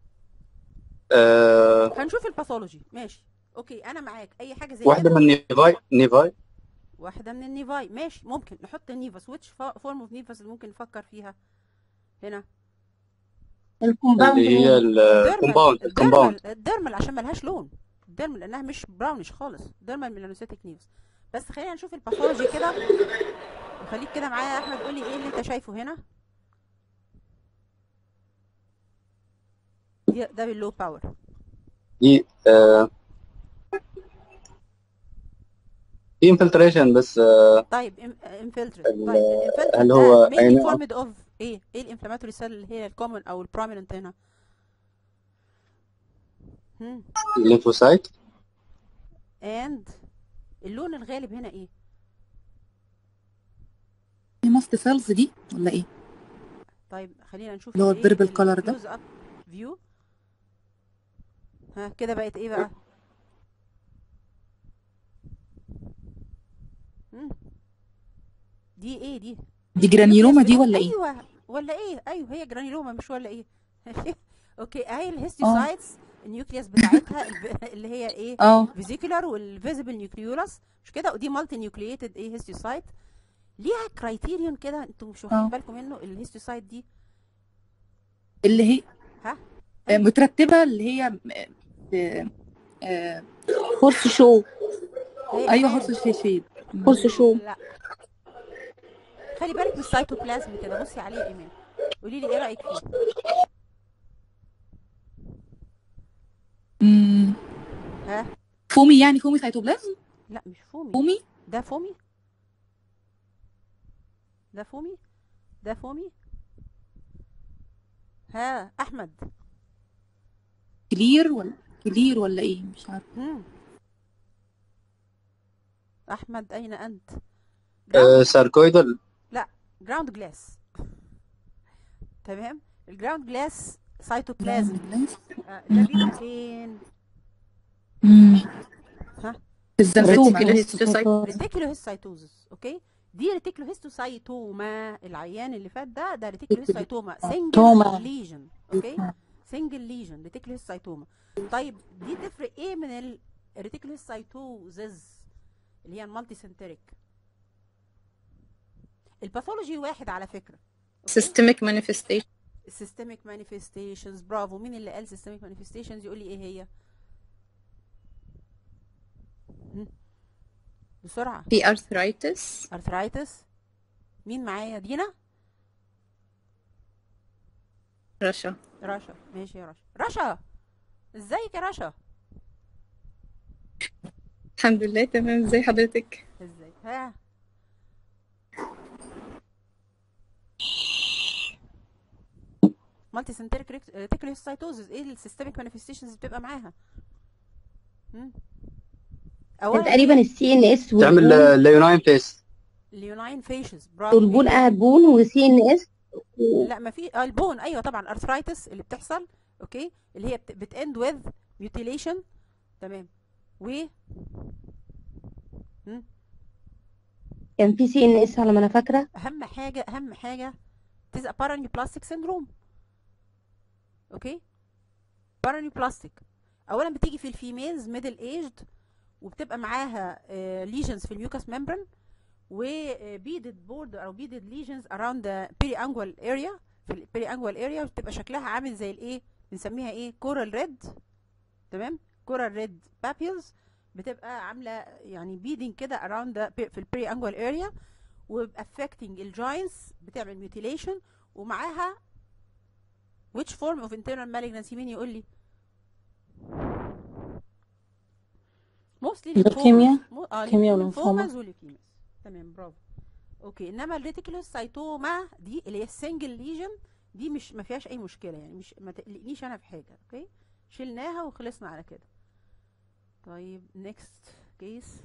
آه هنشوف الباثولوجي ماشي اوكي انا معاك اي حاجه زي واحدة كده من نيفاي نيفاي واحده من النيفاي ماشي ممكن نحط النيفاس ويتش فورم اوف نيفاس اللي ممكن نفكر فيها هنا الكومباوند اللي هي الكومباوند الكومباوند الديرمال الديرمال عشان ملهاش لون الديرمال لانها مش براونش خالص ديرمال ميلانوسيتك نيفس بس خلينا نشوف الباثولوجي كده وخليك كده معايا يا احمد قول لي ايه اللي انت شايفه هنا دي- ده باللو باور دي آه في انفلتريشن بس آه طيب انفلتريت ال- طيب الانفلتريت هل هو ده mainly أين- formed of ايه ايه الانفلاماتوري سيل اللي هي الكومن او البروميننت هنا هم الليمفوسايت اند اللون الغالب هنا ايه دي ماست سيلز دي ولا ايه؟ طيب خلينا نشوف اللي هو الإيه، الpurple color ده. الكلوز اب فيو ها كده بقت ايه بقى مم. دي ايه دي دي جرانيولوما دي ولا ايه؟ ايوه ولا ايه ايوه هي جرانيلوما مش ولا ايه اوكي اهي الهيستيوسايتس النيوكليوس بتاعتها الب- اللي هي ايه اه فيزيكولار والفيزيبل نيوكليولس مش كده ودي مالتي نيوكلييتد ايه هيستيوسايت ليها كرايتيريون كده انتوا مش واخدين آه. بالكم منه الهيستيوسايت دي اللي هي ها آه، مترتبة اللي هي آه، آه، هورس شو هي ايوه كمان. هورس شيشيد هورس شو لا خلي بالك من السيتوبلازم كده بصي عليه ايمان قولي لي ايه رايك فيه مم. ها فومي يعني فومي سيتوبلازم لا مش فومي فومي ده فومي ده فومي ده فومي ها احمد كلير ولا كلير ولا ايه مش عارفه هم. احمد اين انت آه ساركويدال جراوند جلاس تمام الجراوند جلاس سيتوبلازم آه، ده بيبقى فين مم. ها في الزنسومة ريتيكولوهيستايتوزس اوكي دي ريتيكولوهيستوسايتوما العيان اللي فات ده ده ريتيكولوهيستايتوما سنجل توما. ليجن اوكي سنجل ليجن ريتيكولوهيستايتوما طيب دي تفرق ايه من الريتيكولوهيستايتوزز اللي هي المالتي سنتريك الباثولوجي واحد على فكره systemic manifestation السيستميك مانيفستيشنز برافو مين اللي قال سيستميك مانيفستيشنز يقول لي ايه هي هم؟ بسرعه في arthritis ارثرايتس مين معايا دينا رشا رشا ماشي يا رشا رشا ازيك يا رشا الحمد لله تمام ازي حضرتك ازيك ها مالتي سنتريك ريتيكولوسايتوزز ايه السيستميك مانيفستيشنز بتبقى معاها هم؟ اولا تقريبا السي ان اس تعمل آه، ليوناين فيس ليوناين فيشز برافو والبون إيه؟ قاعد بون وسي ان اس لا ما في آه، البون ايوه طبعا ارثرايتس اللي بتحصل اوكي اللي هي بت- بتاند وذ ميوتيليشن تمام و هم؟ كان في سي ان اس على ما انا فاكره اهم حاجه اهم حاجه تبقى بارانيوبلاستيك سيندروم اوكي بارانيوبلاستيك اولا بتيجي في الفيميلز ميدل ايجد وبتبقى معاها ليجنز في الميوكاس ممبرين وبيدد بوردر او بيدد ليجنز اراوند ذا بيري انجوال اريا في البيري انجوال اريا بتبقى شكلها عامل زي الايه بنسميها ايه كورال ريد تمام كورال ريد بابيلز بتبقى عامله يعني بيدنج كده اراوند في البيري انجوال اريا وافكتنج الجوينتس بتعمل ميوتيليشن ومعاها which form of internal malignancy مين يقول لي mostly لوكيميا؟ lymphomas. مو- اه لوكيميا lymphomas وليمفوما. وليوكيمياز تمام برافو اوكي انما الريتيكولوسايتوما دي اللي هي السنجل ليجن دي مش ما فيهاش اي مشكله يعني مش ما تقلقنيش انا في حاجه اوكي شلناها وخلصنا على كده طيب next case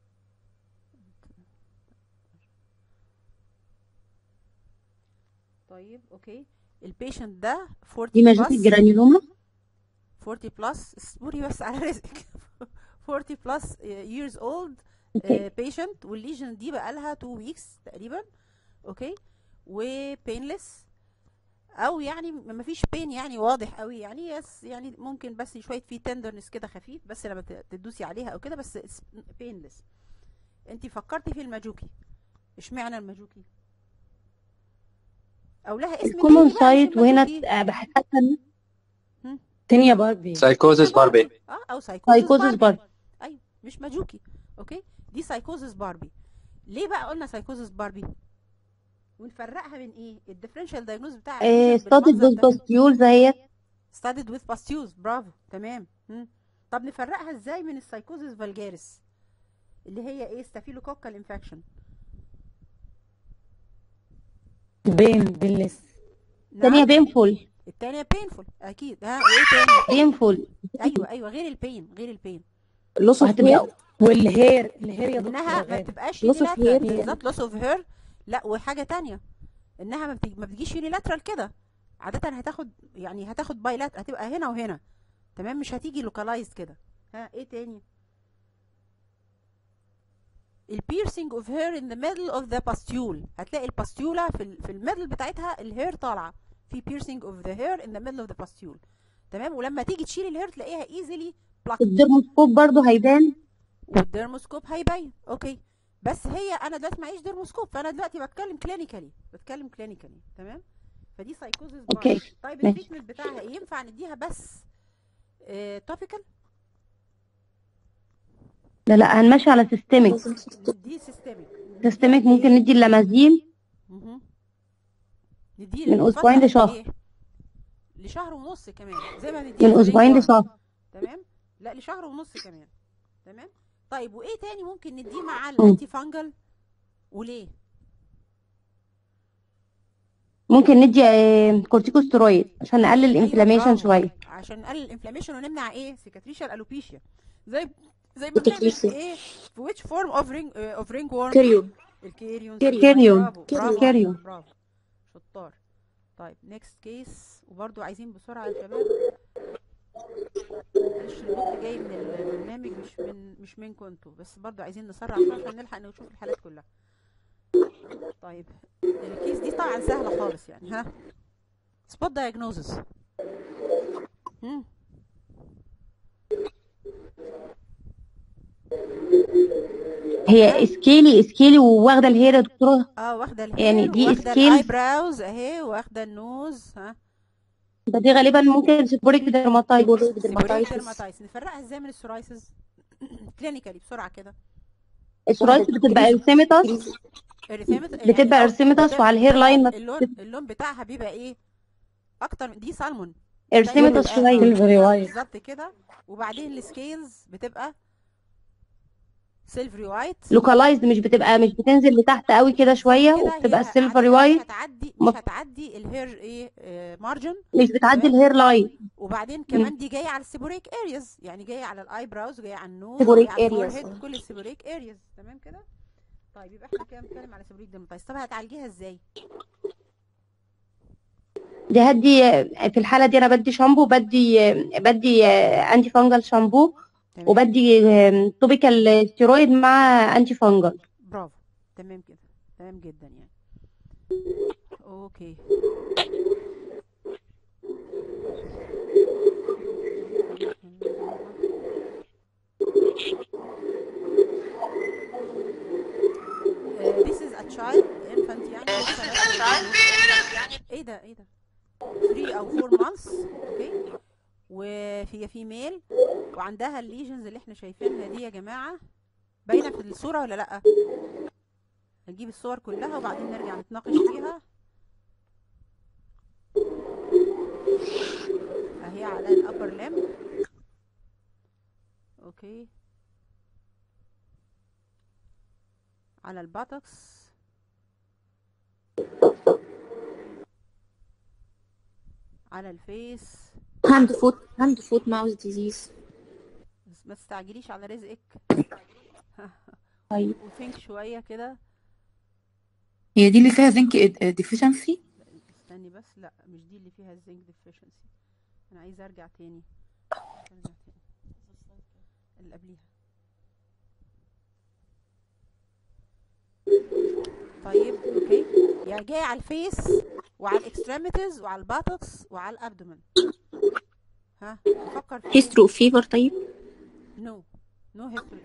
طيب طيب اوكي البيشنت ده 40 دي ماجيك بلس جرانيولوما 40 بلس اصبري بس على رزقك 40 بلس years old اوكي بيشنت والليجن دي بقى لها 2 ويكس تقريبا اوكي وبينلس او يعني ما فيش بين يعني واضح قوي يعني يس يعني ممكن بس شويه في تندرنس كده خفيف بس لما ت- تدوسي عليها او كده بس بينلس انت فكرتي في الماجوكي اشمعنى الماجوكي او لها اسم الكومون تاني بقى مش سايت وهنا الماجوكي آه، بحس حاسه إن تانية باربي سايكوزيس باربي اه او سايكوزس سايكوزس باربي باربي ايوه مش ماجوكي اوكي دي سايكوزس باربي ليه بقى قلنا سايكوزس باربي ونفرقها من ايه الديفرنشال دايجنوز بتاع الليجن ستاتد بالمنظر بوز ده باستيولز اهيت studied with pustules برافو تمام مم. طب نفرقها ازاي من السايكوزس فالجاريس اللي هي ايه ستافيلوكوكال انفكشن بين بلس تانية نعم بينفول التانية painful اكيد ها وايه تاني بينفول ايوه ايوه غير البين غير البين لوس اوف وهتبقى ويت والهير الهير يا دكتور انها ما غالي بتبقاش لوس اوف يونيلاترال هير بالظبط لوس اوف هير لا وحاجه تانية انها ما بتجي- ما بتجيش يونيلاترال كده عاده هتاخد يعني هتاخد بايلات هتبقى هنا وهنا تمام مش هتيجي لوكالايزد كده ها ايه تاني البيرسينج اوف هير ان ذا ميدل اوف ذا باستيول هتلاقي الباستيولا في ال في الميدل بتاعتها الهير طالعه في بيرسينج اوف ذا هير ان ذا ميدل اوف ذا باستيول تمام ولما تيجي تشيل الهير تلاقيها ايزيلي بلاك الديرموسكوب برضو هيبان والديرموسكوب هيبين اوكي بس هي انا دلوقتي معيش ديرموسكوب فانا دلوقتي بتكلم كلينيكالي بتكلم كلينيكالي تمام فدي سايكوزس اوكي بارد طيب ماشي التريتمنت بتاعها ايه ينفع نديها بس توبيكال لا لا هنمشي على سيستميك دي سيستميك نديها سيستميك قد ممكن ايه ندي اللامازين مهم. نديه من لفتره اسبوعين قد لشهر ايه لشهر ونص كمان زي ما من نديها اسبوعين للرينج لشهر تمام لا لشهر ونص كمان تمام طيب وايه تاني ممكن نديه مع مم. الانتي فانجل وليه ممكن ندي آه، كورتيكوستيرويد عشان نقلل ايوه الانفلاميشن برافو شويه عشان نقلل الانفلاميشن ونمنع ايه سيكاتريشال الوبيشيا زي زي ما بنعمل في ايه في which form of ring uh, of ringworm كريون الكيريونز كيريون برافو برافو كيريون برافو شطار طيب next كيس وبرضو عايزين بسرعة يا شباب معلش البوك جاي من البرنامج مش من مش منكم انتوا بس برضو عايزين نسرع شوية عشان نلحق نشوف الحالات كلها طيب الكيس دي طبعا سهلة خالص يعني ها سبوت دايجنوزس هم هي سكيلي سكيلي وواخده الهير يا دكتوره اه واخده يعني الهير دي واخده سكيلز الاي براوز اهي واخده النوز ها ده دي غالبا ممكن سيبوريك ديرماتايتس سيبوريك ديرماتايتس نفرقها ازاي من السورايسز كلينيكالي بسرعه كده السورايس بتبقى ارسيميتاس اريثيمت يعني بتبقى اه ارسيميتاس بتبقى وعلى الهير لاين بتبقى ما اللون بت- اللون بتاعها بيبقى ايه اكتر من دي سالمون دايما ارسيميتاس بيبقى شويه اه سيلفري وايت بالظبط كده وبعدين السكيلز بتبقى سيلفري وايت لوكالايزد مش بتبقى مش بتنزل لتحت قوي كده بالظبط شويه كده وبتبقى هي السيلفري عادتها مش وايت هتعدي ما- مش هتعدي الهير ايه مارجن مش بتعدي تمام الهير لاين وبعدين مم. كمان دي جايه على السيبوريك ارياز يعني جايه على الاي براوز وجايه على النوز سيبوريك وجايه على ارياز الفورهيد كل السيبوريك ارياز تمام كده طيب يبقى احنا كده بنتكلم على سيبوريك ديرماتايتس طب هتعالجيها ازاي دي هدي في الحاله دي انا بدي شامبو بدي بدي انتي فانجل شامبو تمام وبدي توبيكال ستيرويد مع انتي فانجل برافو تمام كده تمام جدا يعني اوكي Uh, this is a child infant يعني لسه نازل ايه ده ايه ده 3 او 4 months اوكي وهي فيميل وعندها الليجنز اللي احنا شايفينها دي يا جماعه باينه في الصوره ولا لا هنجيب الصور كلها وبعدين نرجع نتناقش فيها اهي على الابر لم اوكي على الباتكس على الفيس hand foot hand foot mouth disease بس ما تستعجليش على رزقك طيب وثينك شويه كده هي دي اللي فيها زنك ديفيشنسي استني استني بس لا مش دي اللي فيها الزنك ديفيشنسي انا عايزه ارجع تاني ارجع تاني اللي قبليها طيب اوكي يعني جاي على الفيس وعلى الاكستريميتيز وعلى الباتوكس وعلى الابدومن ها فكر في هيسترو فيفر طيب نو نو هيستوري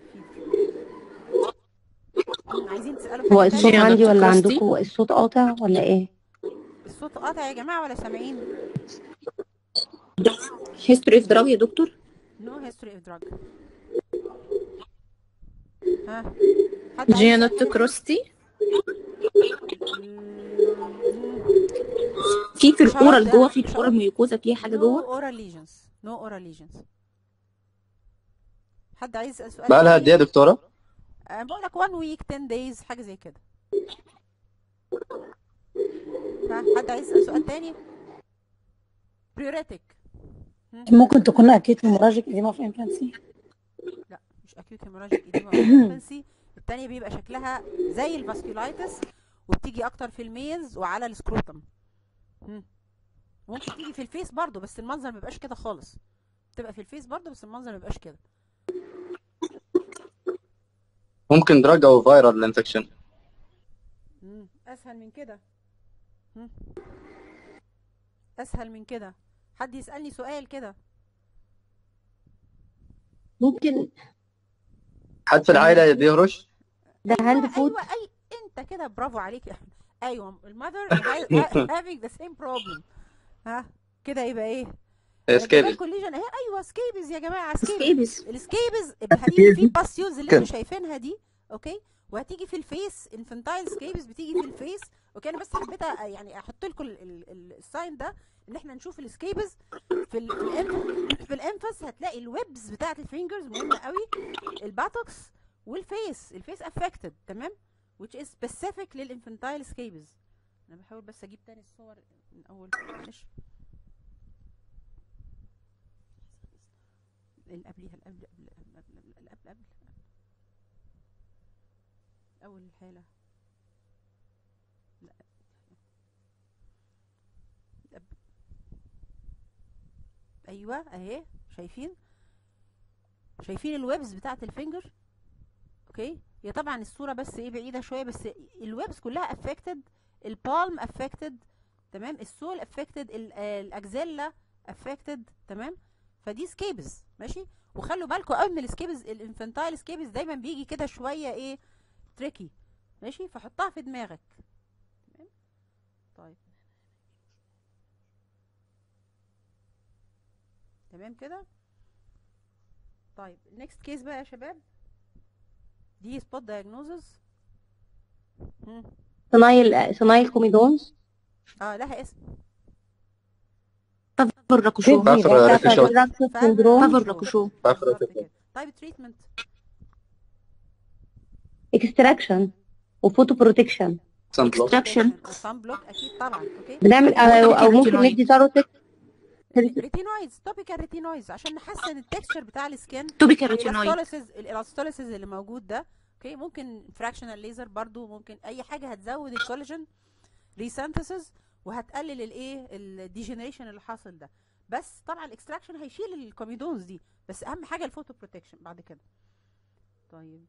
عايزين تسالوا هو حاجه الصوت تانية عندي ولا كراستي؟ عندكم الصوت قاطع ولا ايه الصوت قاطع يا جماعه ولا سامعين هيستوري في دراج يا دكتور نو هيستوري اوف دراج ها حد عايز جينات يسأل حاجة؟ كروستي مم، في في مش الاورال هرد جوه أنا، في مش الاورال هرد. ميوكوزا فيها حاجه no جوه oral lesions no oral lesions حد عايز يسأل سؤال بقى لها تاني؟ قد ايه يا دكتوره؟ أه بقول لك 1 week 10 days حاجة زي كده ها حد عايز يسأل سؤال تاني بريوريتك ممكن تكون اكيد هيموراجيك اديما في انفانسي لا مش acute hemorrhagic edema of infancy التانية بيبقى شكلها زي الفاسكولايتس وبتيجي اكتر في الميلز وعلى السكروتم مم. ممكن تيجي في الفيس برضو بس المنظر ما بيبقاش كده خالص تبقى في الفيس برضو بس المنظر ما بيبقاش كده ممكن دراج او فايرال انفكشن مم. اسهل من كده مم. اسهل من كده حد يسألني سؤال كده ممكن حد في العائله بيهرش ده هاند فود ايوه اي انت كده برافو عليك يا احمد ايوه المذر having the same problem ها كده يبقى ايه سكيبس كوليجن اهي ايوه سكيبز يا جماعه سكيبز سكيبس السكيبز هتيجي في باسيوز اللي انتوا شايفينها دي اوكي وهتيجي في الفيس انفنتايل سكيبز بتيجي في الفيس اوكي انا بس حبيت أ- يعني احط لكم ال- ال- ال- الساين ده ان احنا نشوف السكيبز في ال في الانف في الانفس هتلاقي الويبز بتاعت الفينجرز مهمه قوي الباتوكس والفيس الفيس افكتد تمام which is specific للانفنتايل سكيبز انا بحاول بس اجيب تاني الصور من اول معلش اللي قبليها اللي قبل قبل قبل قبل قبل قبل اول الحالة لا قبل. ايوه اهي شايفين شايفين الويبز بتاعت الفينجر اوكي هي طبعا الصورة بس ايه بعيدة شوية بس الويبز كلها افكتد البالم افكتد تمام السول افكتد الاكزيلا افكتد تمام فدي سكيبز ماشي وخلوا بالكم قوي من السكيبز الانفنتايل سكيبز دايما بيجي كده شويه ايه تريكي ماشي فحطها في دماغك تمام طيب تمام كده طيب next كيس بقى يا شباب دي سبوت دايجنوزز صنايل صنايل كوميدونز اه لها اسم فافر راكوشو فافر ريكوشو. سندروم فافر راكوشو فافر بالظبط ريكوشو. كده. طيب تريتمنت اكستراكشن وفوتو بروتكشن سان بلوك Extraction. صن بلوك اكيد طبعا اوكي بنعمل او, أو ممكن ريتينويد. ندي ساروتك ريتينويدز توبيكال ريتينويدز عشان نحسن التكستشر بتاع السكين توبيكال ريتينويد الالاستوليسيس الالاستوليسيس اللي موجود ده اوكي ممكن فراكشنال ليزر برضو ممكن اي حاجه هتزود الكولاجين ريسنتسز وهتقلل الايه الديجنريشن اللي حاصل ده بس طبعا الاكستراكشن هيشيل الكوميدونز دي بس اهم حاجه الفوتو بروتكشن بعد كده طيب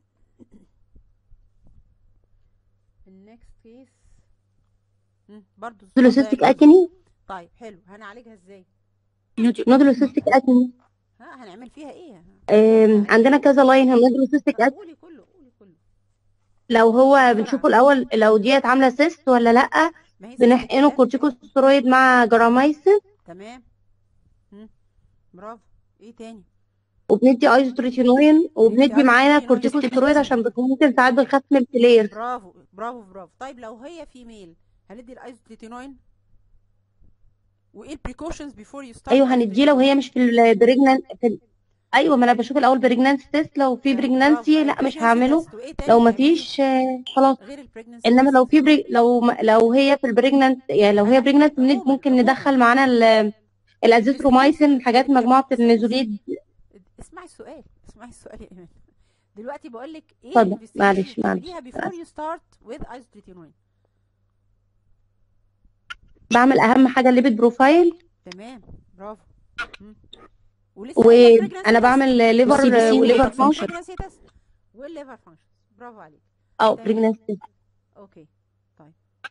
النكست كيس برضو نودولوسيستيك اكني طيب حلو هنعالجها ازاي نودولوسيستيك اكني ها هنعمل فيها ايه آم، عندنا كذا لاين نودولوسيستيك اكني قولي كله قولي كله لو هو بنشوفه الاول لو ديت عامله سيست ولا لا ما هي زي بنحقنه كده. كورتيكوستيرويد مع جرامايسين تمام مم. برافو ايه تاني وبندي ايزوتريتينوين وبندي أيزوتريتينوين معانا ستيبلايزر. كورتيكوستيرويد عشان بت- ممكن ساعات بنخاف من الفلير برافو برافو برافو طيب لو هي فيميل هندي الايزوتريتينوين وايه البريكوشنز بيفور يو ستارت ايوه هنديه لو هي مش في البريجنان في ال... ايوه ما انا بشوف الاول بريجنانسي تيست لو في بريجنانسي لا مش هعمله لو ما فيش آه، خلاص غير البريجنسي انما لو في بري... لو ما... لو هي في البريجنانت يعني لو هي بريجنانت ممكن ندخل معانا ال... الازيثرومايسين حاجات مجموعه النيزوليد اسمعي السؤال اسمعي السؤال يا ايمان دلوقتي بقول لك ايه اتفضل. investigation معلش، اللي معلش. تعمليها before you start with isotretinoin بعمل اهم حاجه الليبيد بروفايل تمام برافو مم. ولسه قايله pregnancy وانا test. بعمل ليفر والسي بي سي وليفر والليفر فانكشن فانكشن pregnancy test والليفر فانكشن برافو عليك اه تمام. بريجنانسي اوكي طيب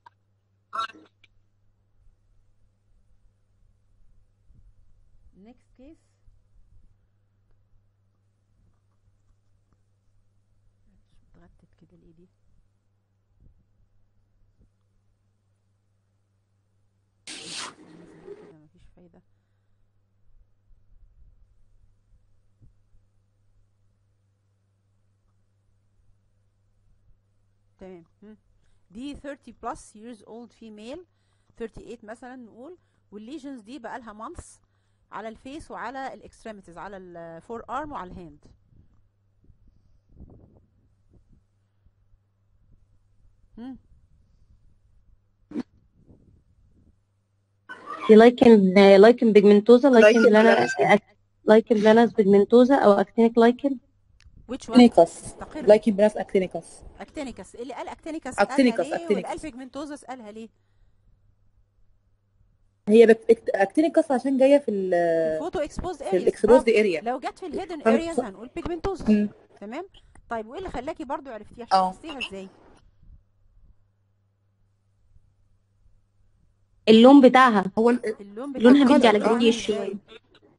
next case اتغتت كده الايه دي كده مفيش فايدة تمام مم. دي 30 plus years old female 38 مثلا نقول والليجنز دي بقى لها months على الفيس وعلى الاكستريميتيز على الفور ارم وعلى الهاند مم. دي لايكن لايكن بيجمنتوزا لايكن لايكن بلانا لايكن بلانس بيجمنتوزا او اكتينيك لايكن which one اكتينيكس استقر لايكن بناس اكتينيكس اكتينيكس اللي قال اكتينيكس أكتينيكس، قالها ليه أكتينيكس. والقال بيجمنتوزس قالها ليه هي بت... اكت- اكتينيكس عشان جايه في ال الفوتو اكسبوز في ارياز الاكسبوزد اريا لو جت في الهيدن فاهم؟ ارياز هنقول بيجمنتوزس مم. تمام طيب وايه اللي خلاكي برضو عرفتيها اه. شخصتيها ازاي اللون بتاعها هو ال- اللون بتاع لونها الكولر مدي على اه جريش ازاي شوية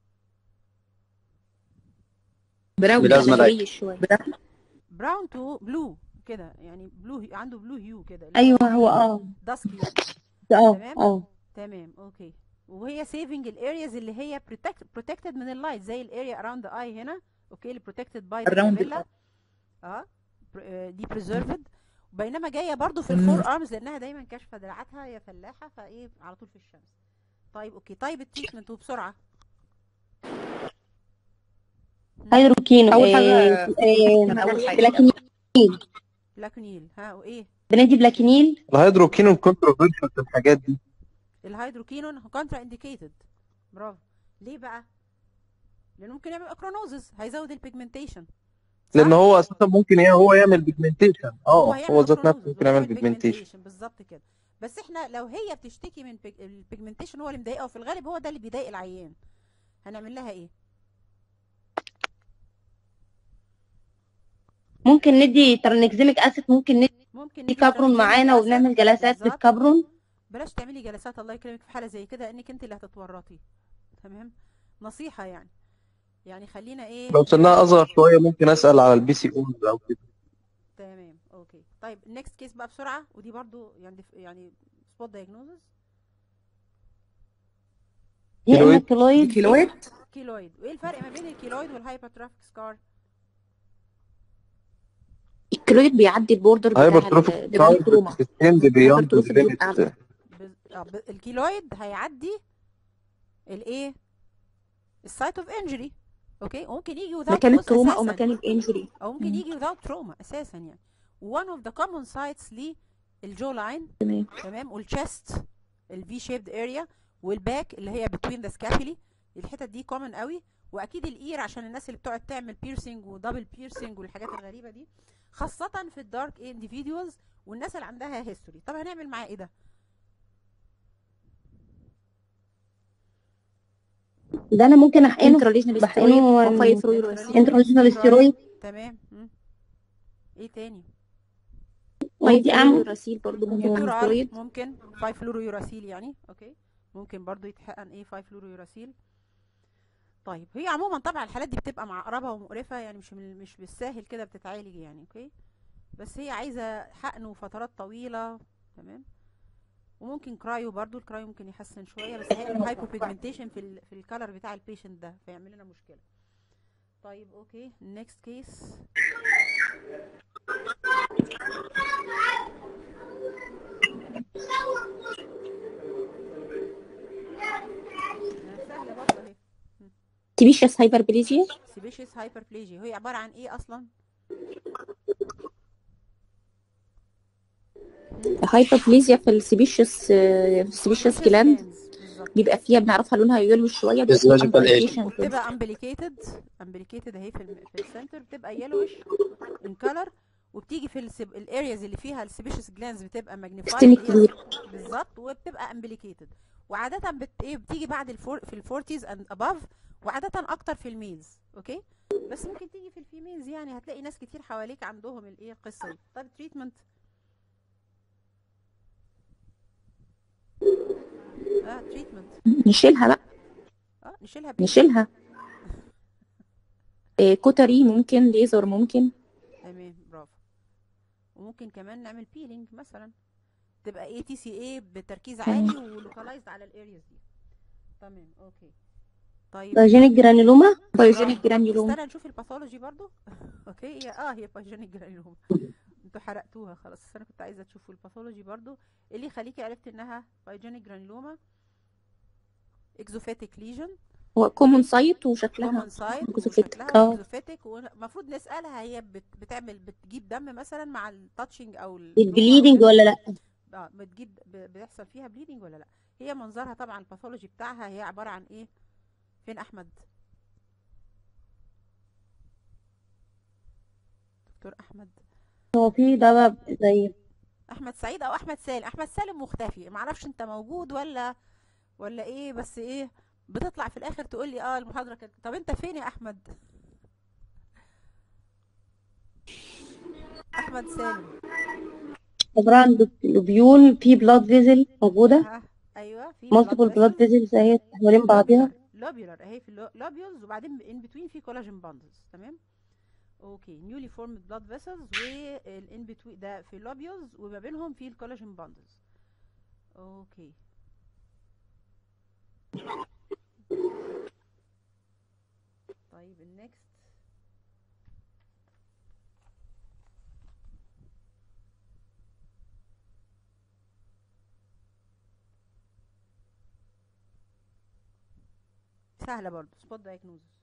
براون بلازما على لايك جريش شوية براون براون تو بلو كده يعني بلو عنده بلو هيو كده ايوه هو اه داسكي يعني اه تمام اه تمام اوكي وهي سيفنج الارياز اللي هي بروتكتد من اللايت زي الاريا اراوند ذا اي هنا اوكي اللي بروتكتد باي Around ذا the اه pr- آه، دي بريزرفد بينما جايه برضو في مم. الفور ارمز لانها دايما كاشفه دراعاتها يا فلاحه فايه على طول في الشمس طيب اوكي طيب التريتمنت وبسرعه هيدروكينو اول آه، حاجه آه، كان اول حاجه بلاكينيل لاكونيل ها وايه بندي بلاكينيل الهيدروكينون كونتروفيرشال في الحاجات دي الهيدروكينون كونترا انديكيتد برافو ليه بقى لانه ممكن يعمل اكرونوزس هيزود البيجمنتيشن لان هو اساسا ممكن يا هو يعمل بيجمنتيشن اه هيعمل هو ذات أكرونوزس نفسه ممكن يعمل ويزود بيجمنتيشن pigmentation، بالظبط كده بس احنا لو هي بتشتكي من البيجمنتيشن هو اللي مضايقها وفي الغالب هو ده اللي بيضايق العيان هنعمل لها ايه ممكن ندي ترنكزيميك اسيد ممكن ندي ممكن ندي كابرون ترانزيميك معانا أسيد. وبنعمل جلسات بالظبط. بالكابرون بلاش تعملي جلسات الله يكرمك في حاله زي كده انك انت اللي هتتورطي تمام نصيحه يعني يعني خلينا ايه لو سنها اصغر شويه ممكن اسال على البي سي اوز او كده تمام اوكي طيب النكست كيس بقى بسرعه ودي برضو يعني يعني سبوت دايجنوزس يا اما كيلويد. كيلويد كيلويد كيلويد وايه الفرق ما بين الكيلويد والهايبرترافيك سكار الكلويد بيعدي البوردر بتاع هايبرتروفيك ال- بتاع التروما ستيند بيوند هايبرتروفيك ليميت بيبقى بز... آه، ب... الكيلويد هيعدي الايه السايت اوف انجري اوكي ممكن يجي without مكان cause التروما او أساساً. مكان الانجري او ممكن يجي without trauma اساسا يعني one of the common sites للجو لاين تمام تمام والchest الفي شيبد اريا والباك اللي هي between the scapulae الحتت دي common قوي واكيد الاير عشان الناس اللي بتقعد تعمل بيرسينج ودبل بيرسينج والحاجات الغريبه دي خاصه في الدارك individuals والناس اللي عندها هيستوري طب هنعمل معاه ايه ده ده انا ممكن احقنه انتراليجنال بحقنه ستيرويد آم، وفايف رويروسين انتراليجنال ستيرويد تمام مم. ايه تاني ودي اعمل رويروسين برضه مهم يوتيرال ستيرويد ممكن 5 فلورو يوراسيل يعني اوكي ممكن برضو يتحقن ايه 5 فلورو يوراسيل طيب هي عموما طبعا الحالات دي بتبقى معقربه ومقرفه يعني مش من مش بالساهل كده بتتعالج يعني اوكي بس هي عايزه حقن وفترات طويله تمام وممكن كرايو برضو الكرايو ممكن يحسن شويه بس هيعمل هايبو بيجمنتيشن في ال في الكالر بتاع البيشنت ده فيعمل لنا مشكله طيب اوكي next كيس سهله برضه اهي تيبيشيس هايبربليجيا سيبيشيس هايبربليجيا هي عباره عن ايه اصلا هايبربليجيا في السيبيشيس السيبيشيس جلاند بالظبط بيبقى فيها بنعرفها لونها يلو شويه بس Physiological age. amplification كده. بتبقى امبليكيتد امبليكيتد اهي في الم- في السنتر بتبقى يلوش ان كلر وبتيجي في الارياز اللي فيها السيبيشس جلانز بتبقى ستيمي ماجنيفايد كبير بالظبط وبتبقى امبليكيتد وعاده بت ايه بتيجي بعد الفور في الفورتيز اند اباف وعاده اكتر في الميلز اوكي بس ممكن تيجي في الفيميلز يعني هتلاقي ناس كتير حواليك عندهم الايه القصه دي طب تريتمنت اه تريتمنت نشيلها بقى اه نشيلها بيه نشيلها إيه كوتري ممكن ليزر ممكن تمام برافو وممكن كمان نعمل بيلينج مثلا تبقى اي تي سي اي بتركيز عالي ولوكالايزد على الارياز دي تمام اوكي طيب بايجينيك جرانيلوما بايوجينيك جرانيولوم استنى نشوف الباثولوجي برضو اوكي هي اه هي بايجينيك جرانيلوما انتوا حرقتوها خلاص بس انا كنت عايزه تشوفوا الباثولوجي برضو إيه اللي يخليكي عرفت انها بايجينيك جرانيلوما اكزوفيتيك ليجن هو كومون سايت وشكلها كومن سايت exophatic. وشكلها اه اكزوفيتيك والمفروض نسالها هي بت بتعمل بتجيب دم مثلا مع التاتشنج او ال- البليدنج ولا لا اه بتجيب ب- بيحصل فيها بليدنج ولا لا هي منظرها طبعا الباثولوجي بتاعها هي عباره عن ايه فين احمد دكتور احمد هو في دواء زي احمد سعيد او احمد سالم احمد سالم مختفي معرفش انت موجود ولا ولا ايه بس ايه بتطلع في الاخر تقول لي اه المحاضره كانت طب انت فين يا احمد احمد سالم عبارة عن لوبيول في بلاد فيزل موجودة ها ايوه في مالتيبل بلاد فيزلز اهي حوالين بعضها لوبيولار اهي في لوبيولز وبعدين ان بتوين في كولاجين باندلز تمام اوكي نيولي فورمد بلاد فيسلز والان بتوين ده في اللوبيولز وما بينهم في الكولاجين باندلز اوكي طيب النكست سهلة برضو سبوت دايجنوزس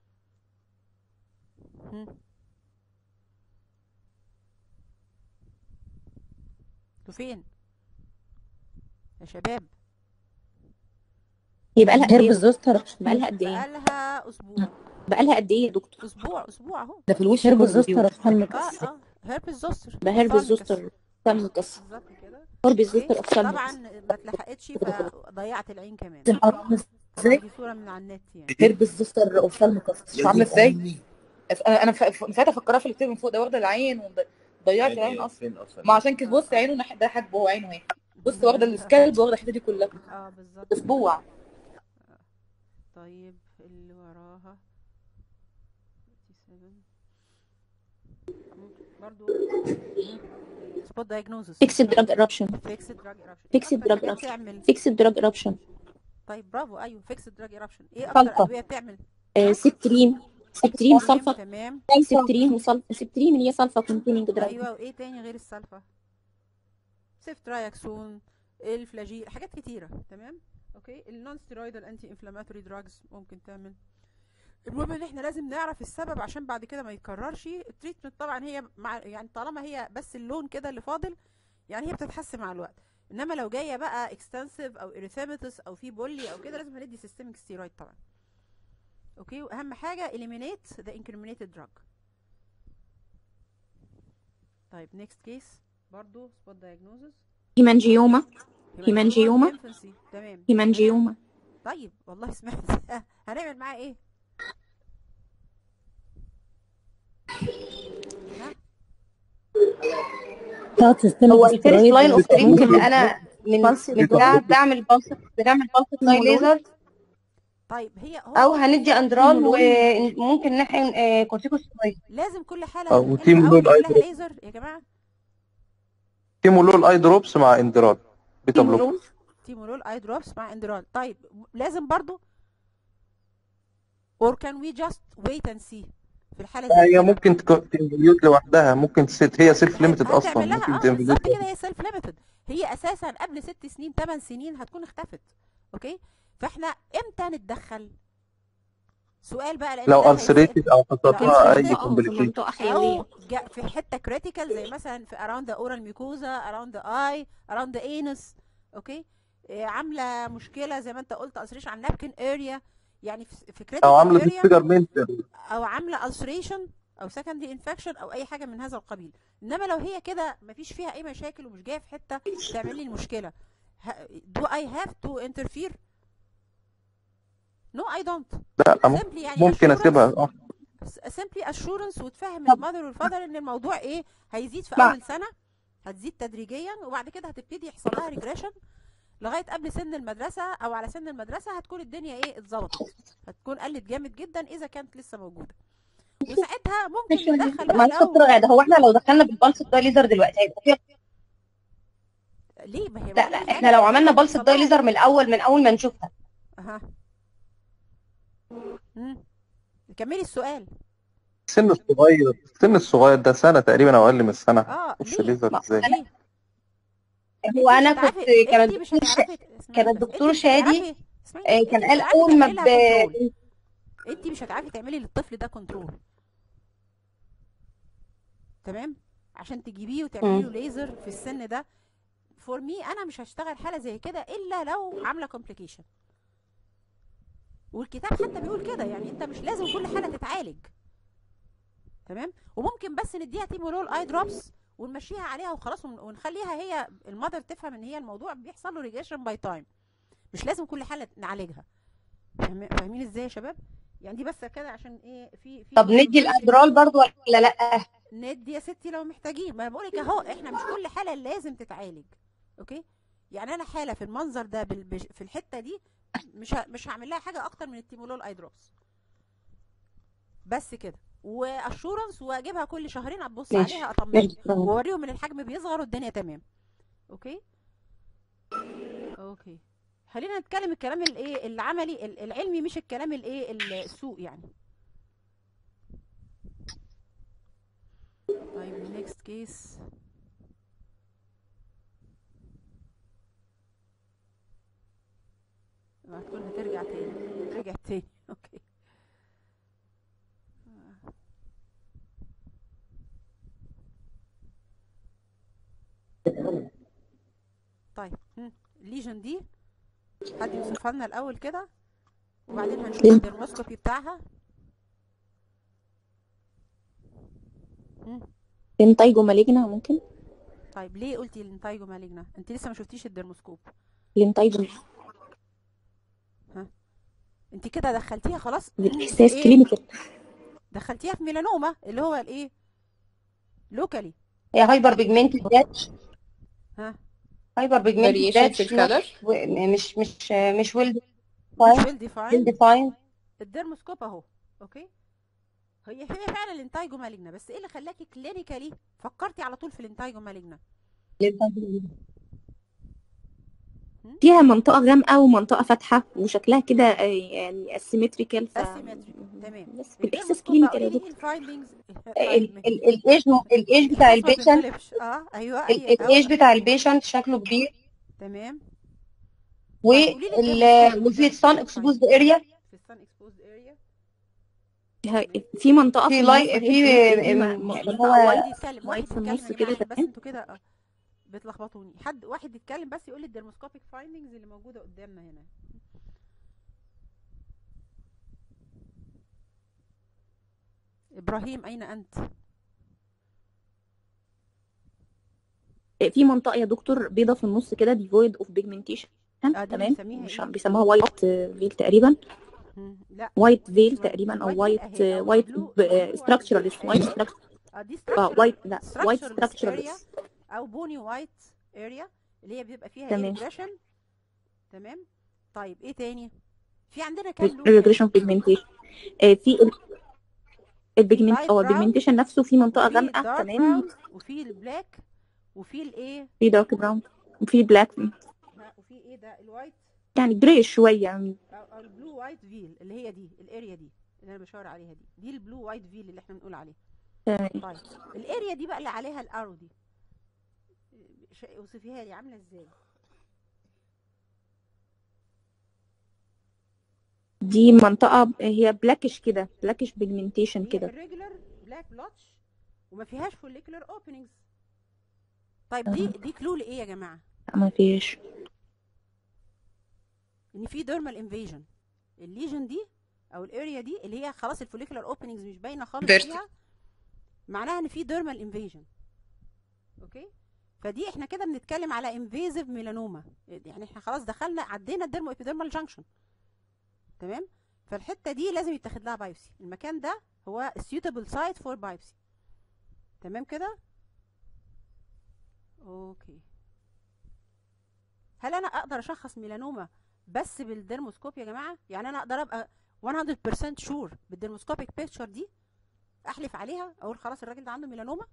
انتوا فين يا شباب هي بقى لها قد هرب ايه الزوستر بقى لها قد ايه بقالها اسبوع بقى لها قد ايه يا دكتور اسبوع اسبوع اهو ده في الوش هرب الزوستر افهم اه اه هيربس زوستر بقى هرب الزوستر فالمكس بالظبط كده هرب اوكي الزوستر طبعا افسالمكس ما اتلحقتش فضيعت العين كمان لازم اعرف ازاي دي صورة من على النت يعني هرب الزوستر اوفالمكس شو عامله ازاي انا انا ف- ف- نسيت افكرها في الكتاب من فوق ده واخده العين وضيعت العين اصلا فين اصلا ما عشان كده بص عينه ناحيه ده حاجبه هو عينه اهي بص واخده السكالب واخده الحته دي كلها اه بالظبط اسبوع طيب اللي وراها 37 برضو سبوت دايجنوزس فيكسد دراج ايربشن فيكسد دراج ايربشن فيكسد دراج ايربشن بتعمل فيكسد دراج ايربشن طيب برافو ايوه فيكسد دراج ايربشن ايه اكتر سلطة. ادويه بتعمل سيبترين سيبترين سلفا تمام سيبترين وسلفا سيبترين اللي هي سلفا كونتيننج دراج ايوه وايه تاني غير السلفا سيفترايكسون الفلاجيل حاجات كتيره تمام اوكي النون ستيرويدال انتي انفلاماتوري دراجز ممكن تعمل المهم ان احنا لازم نعرف السبب عشان بعد كده ما يتكررش التريتمنت طبعا هي مع يعني طالما هي بس اللون كده اللي فاضل يعني هي بتتحسن مع الوقت انما لو جايه بقى اكستنسيف او اريثيماتس او في بولي او كده لازم هندي سيستميك ستيرويد طبعا اوكي واهم حاجه eliminate the incriminated drug طيب next case برضو spot diagnosis هيمانجيوما هيمانجيوما. infancy. تمام هيمانجيوما طيب والله سمعت هنعمل معاه ايه ها بتاعت سيستم هو الفيرست لاين اوف تريتمنت اللي انا من بالس من بتاع بعمل بالس بنعمل بالس ساي ليزر طيب هي هو او هندي اندرال وممكن نحقن آه، كورتيكوستيرويد لازم كل حاله أو ننقلها تيم أو لول نعمل أي لها دروب. ليزر يا جماعه كيمولول اي دروبس مع اندرال بيتا بلوك تيمولول تيمولول اي دروبس مع اندرال طيب لازم برضو or can we just wait and see في الحاله زي هي كده ممكن تنفليوت لوحدها ممكن ست هي سيلف ليميتد اصلا هتعمل لها ممكن اه تنفليوت بالظبط كده هي سيلف ليميتد هي اساسا قبل ست سنين ثمان سنين هتكون اختفت اوكي فاحنا امتى نتدخل سؤال بقى لان لو ده هيسأل السريتد او حصل لو لها اي السريتد اه في كومبليكيشن منطقة حيوية او جا في حته كريتيكال زي مثلا في around the oral mucosa around the eye around the anus اوكي إيه، عامله مشكله زي ما انت قلت ulceration على النابكن اريا يعني في في او critical عامله area ديسفيجرمنت او عامله ulceration او سكندري انفكشن او اي حاجه من هذا القبيل انما لو هي كده مفيش فيها اي مشاكل ومش جايه في حته تعمل لي المشكله ه- do I have to interfere no I don't لا م- simply يعني ممكن assurance اسيبها اه simply assurance وتفهم طب المذر والفادر ان الموضوع ايه هيزيد في مع اول سنه هتزيد تدريجيا وبعد كده هتبتدي يحصل لها ريجريشن لغايه قبل سن المدرسه او على سن المدرسه هتكون الدنيا ايه اتظبطت هتكون قلت جامد جدا اذا كانت لسه موجوده وساعتها ماشي ممكن ندخل بقى معلش يا دكتور لو غاده هو احنا لو دخلنا بالبلس دايليزر دلوقتي هيبقى فيها ليه ما هي لا بقول لا لك احنا حاجه لو عملنا بلس طبعا دايليزر من الاول من اول ما نشوفها اها مم. كملي السؤال السن الصغير السن الصغير ده سنة تقريبا او اقل من السنة اه خش ليه ليزر ما ازاي ليه هو انت مش انا كنت هتعرفي كان انت مش الدكتور ش... هتعرفي كان اسمعيني بس انت الدكتور مش شادي هتعرفي اسمعيني آه، انت كان مش قال هتعرفي اول ما تعملي ب... لها كنترول انت مش هتعرفي تعملي للطفل ده كنترول تمام عشان تجيبيه وتعملي له مم. ليزر في السن ده فور مي انا مش هشتغل حاله زي كده الا لو عامله كومبليكيشن والكتاب حتى بيقول كده يعني انت مش لازم كل حاله تتعالج تمام وممكن بس نديها تيمولول اي دروبس ونمشيها عليها وخلاص ون- ونخليها هي المذر تفهم ان هي الموضوع بيحصل له ريجريشن باي تايم مش لازم كل حاله نعالجها فاهم- فاهمين ازاي يا شباب يعني دي بس كده عشان ايه في في طب ندي confusion. الادرال برضو ولا لا ندي يا ستي لو محتاجين ما بقولك اهو احنا مش كل حاله لازم تتعالج اوكي يعني انا حاله في المنظر ده بال- بش- في الحته دي مش ه- مش هعمل لها حاجه اكتر من التيمولول اي دروبس بس كده واشورنس واجيبها كل شهرين ابص ماشي عليها ماشي اطمنهم دكتور. واوريهم ان الحجم بيصغر والدنيا تمام اوكي اوكي خلينا نتكلم الكلام الايه العملي ال- العلمي مش الكلام الايه السوق يعني طيب next case هتكون هترجع تاني رجعت تاني اوكي طيب هم، الليجن دي حد يوصفها لنا الاول كده وبعدين هنشوف لين- الدرموسكوبي بتاعها هم، لينتايجو مالجنا ممكن طيب ليه قلتي الانتايجو مالجنا انت لسه ما شفتيش الدرموسكوب لينتايجو ها انت كده دخلتيها خلاص بالاحساس ايه كلينيكال دخلتيها في ميلانوما اللي هو الايه لوكالي هي هايبر بيجمنتد داتش ها هايبر بيجمنتد variation في داتش الكالر مش مش مش ويل مش ديفاين ويل ويل ديفايند ديفاين الدرموسكوب اهو اوكي هي هي فعلا الانتايجو مالجنا بس ايه اللي خلاكي كلينيكالي فكرتي على طول في الانتايجو مالجنا فيها منطقة غامقة ومنطقة فاتحة وشكلها كده آه، يعني اسيمتريكال ف اسيمتريك تمام بس بالاحساس الدرموسكوب بقى كلينيكال يا قولي لي دكتور الفايندنجز ال- ال- الايج الايج بتاع الناس ما البيشنت بتتغلبش اه ايوه ال- اي الايج اهو بتاع البيشنت شكله كبير تمام و طيب قولي لي ال- الدرموسكوب وفي السان الدرموسكوب اكسبوزد اريا في السان اكسبوزد اريا ها- في منطقة في في لاي النص في هي دي م- م- اللي منطقة هو وايت واحد يتكلم واحد وايت في يتكلم النص يا كده جماعه عشان بس تمام انتوا كده آه، بتلخبطوني حد واحد يتكلم بس يقول لي الدرموسكوبيك فايندنجز اللي موجوده قدامنا هنا ابراهيم اين انت في منطقة يا دكتور بيضة في النص كده devoid of pigmentation اه دي تمام بنسميها مش ايه بيسموها وايت فيل تقريبا مم، لا وايت فيل اسمها تقريبا او وايت وايت اهي او وايت بلو بلو وايت structuralist وايت اريا structure اه دي اه وايت structuralist لا وايت structuralist اريا structuralist او بوني وايت اريا اللي هي بيبقى فيها ايه تمام ريجريشن تمام طيب ايه تاني في عندنا كام لون تاني regression pigmentation آه، في ال- في البيجمنت اللايت او براون البيجمنتيشن نفسه في منطقة وفي غامقة الدارك تمام براون وفي البلاك وفي الايه في دارك براون وفي بلاك ها، وفي ايه ده الوايت يعني جري شوية يعني او او البلو وايت فيل اللي هي دي الاريا دي اللي انا بشاور عليها دي دي البلو وايت فيل اللي احنا بنقول عليها تمام طيب الاريا دي بقى اللي عليها الارو دي ش- اوصفيها لي عامله ازاي دي منطقة هي بلاكش كده بلاكش بيجمنتيشن هي كده الريجولار بلاك بلوتش وما فيهاش فوليكولار اوبننجز طيب دي دي كلو لايه يا جماعه لا، ما فيش ان في ديرمال انفيجن الليجن دي او الاريا دي اللي هي خلاص الفوليكولار اوبننجز مش باينه خالص فيرتي فيها معناها ان في ديرمال انفيجن اوكي فدي احنا كده بنتكلم على انفيزيف ميلانوما يعني احنا خلاص دخلنا عدينا الديرمو ابيديرمال جانكشن تمام فالحته دي لازم يتاخد لها بايوسي المكان ده هو suitable site for biopsy تمام كده اوكي هل انا اقدر اشخص ميلانوما بس بالديرموسكوب يا جماعه يعني انا اقدر ابقى 100% شور بالديرموسكوبيك بيكتشر دي احلف عليها اقول خلاص الراجل ده عنده ميلانوما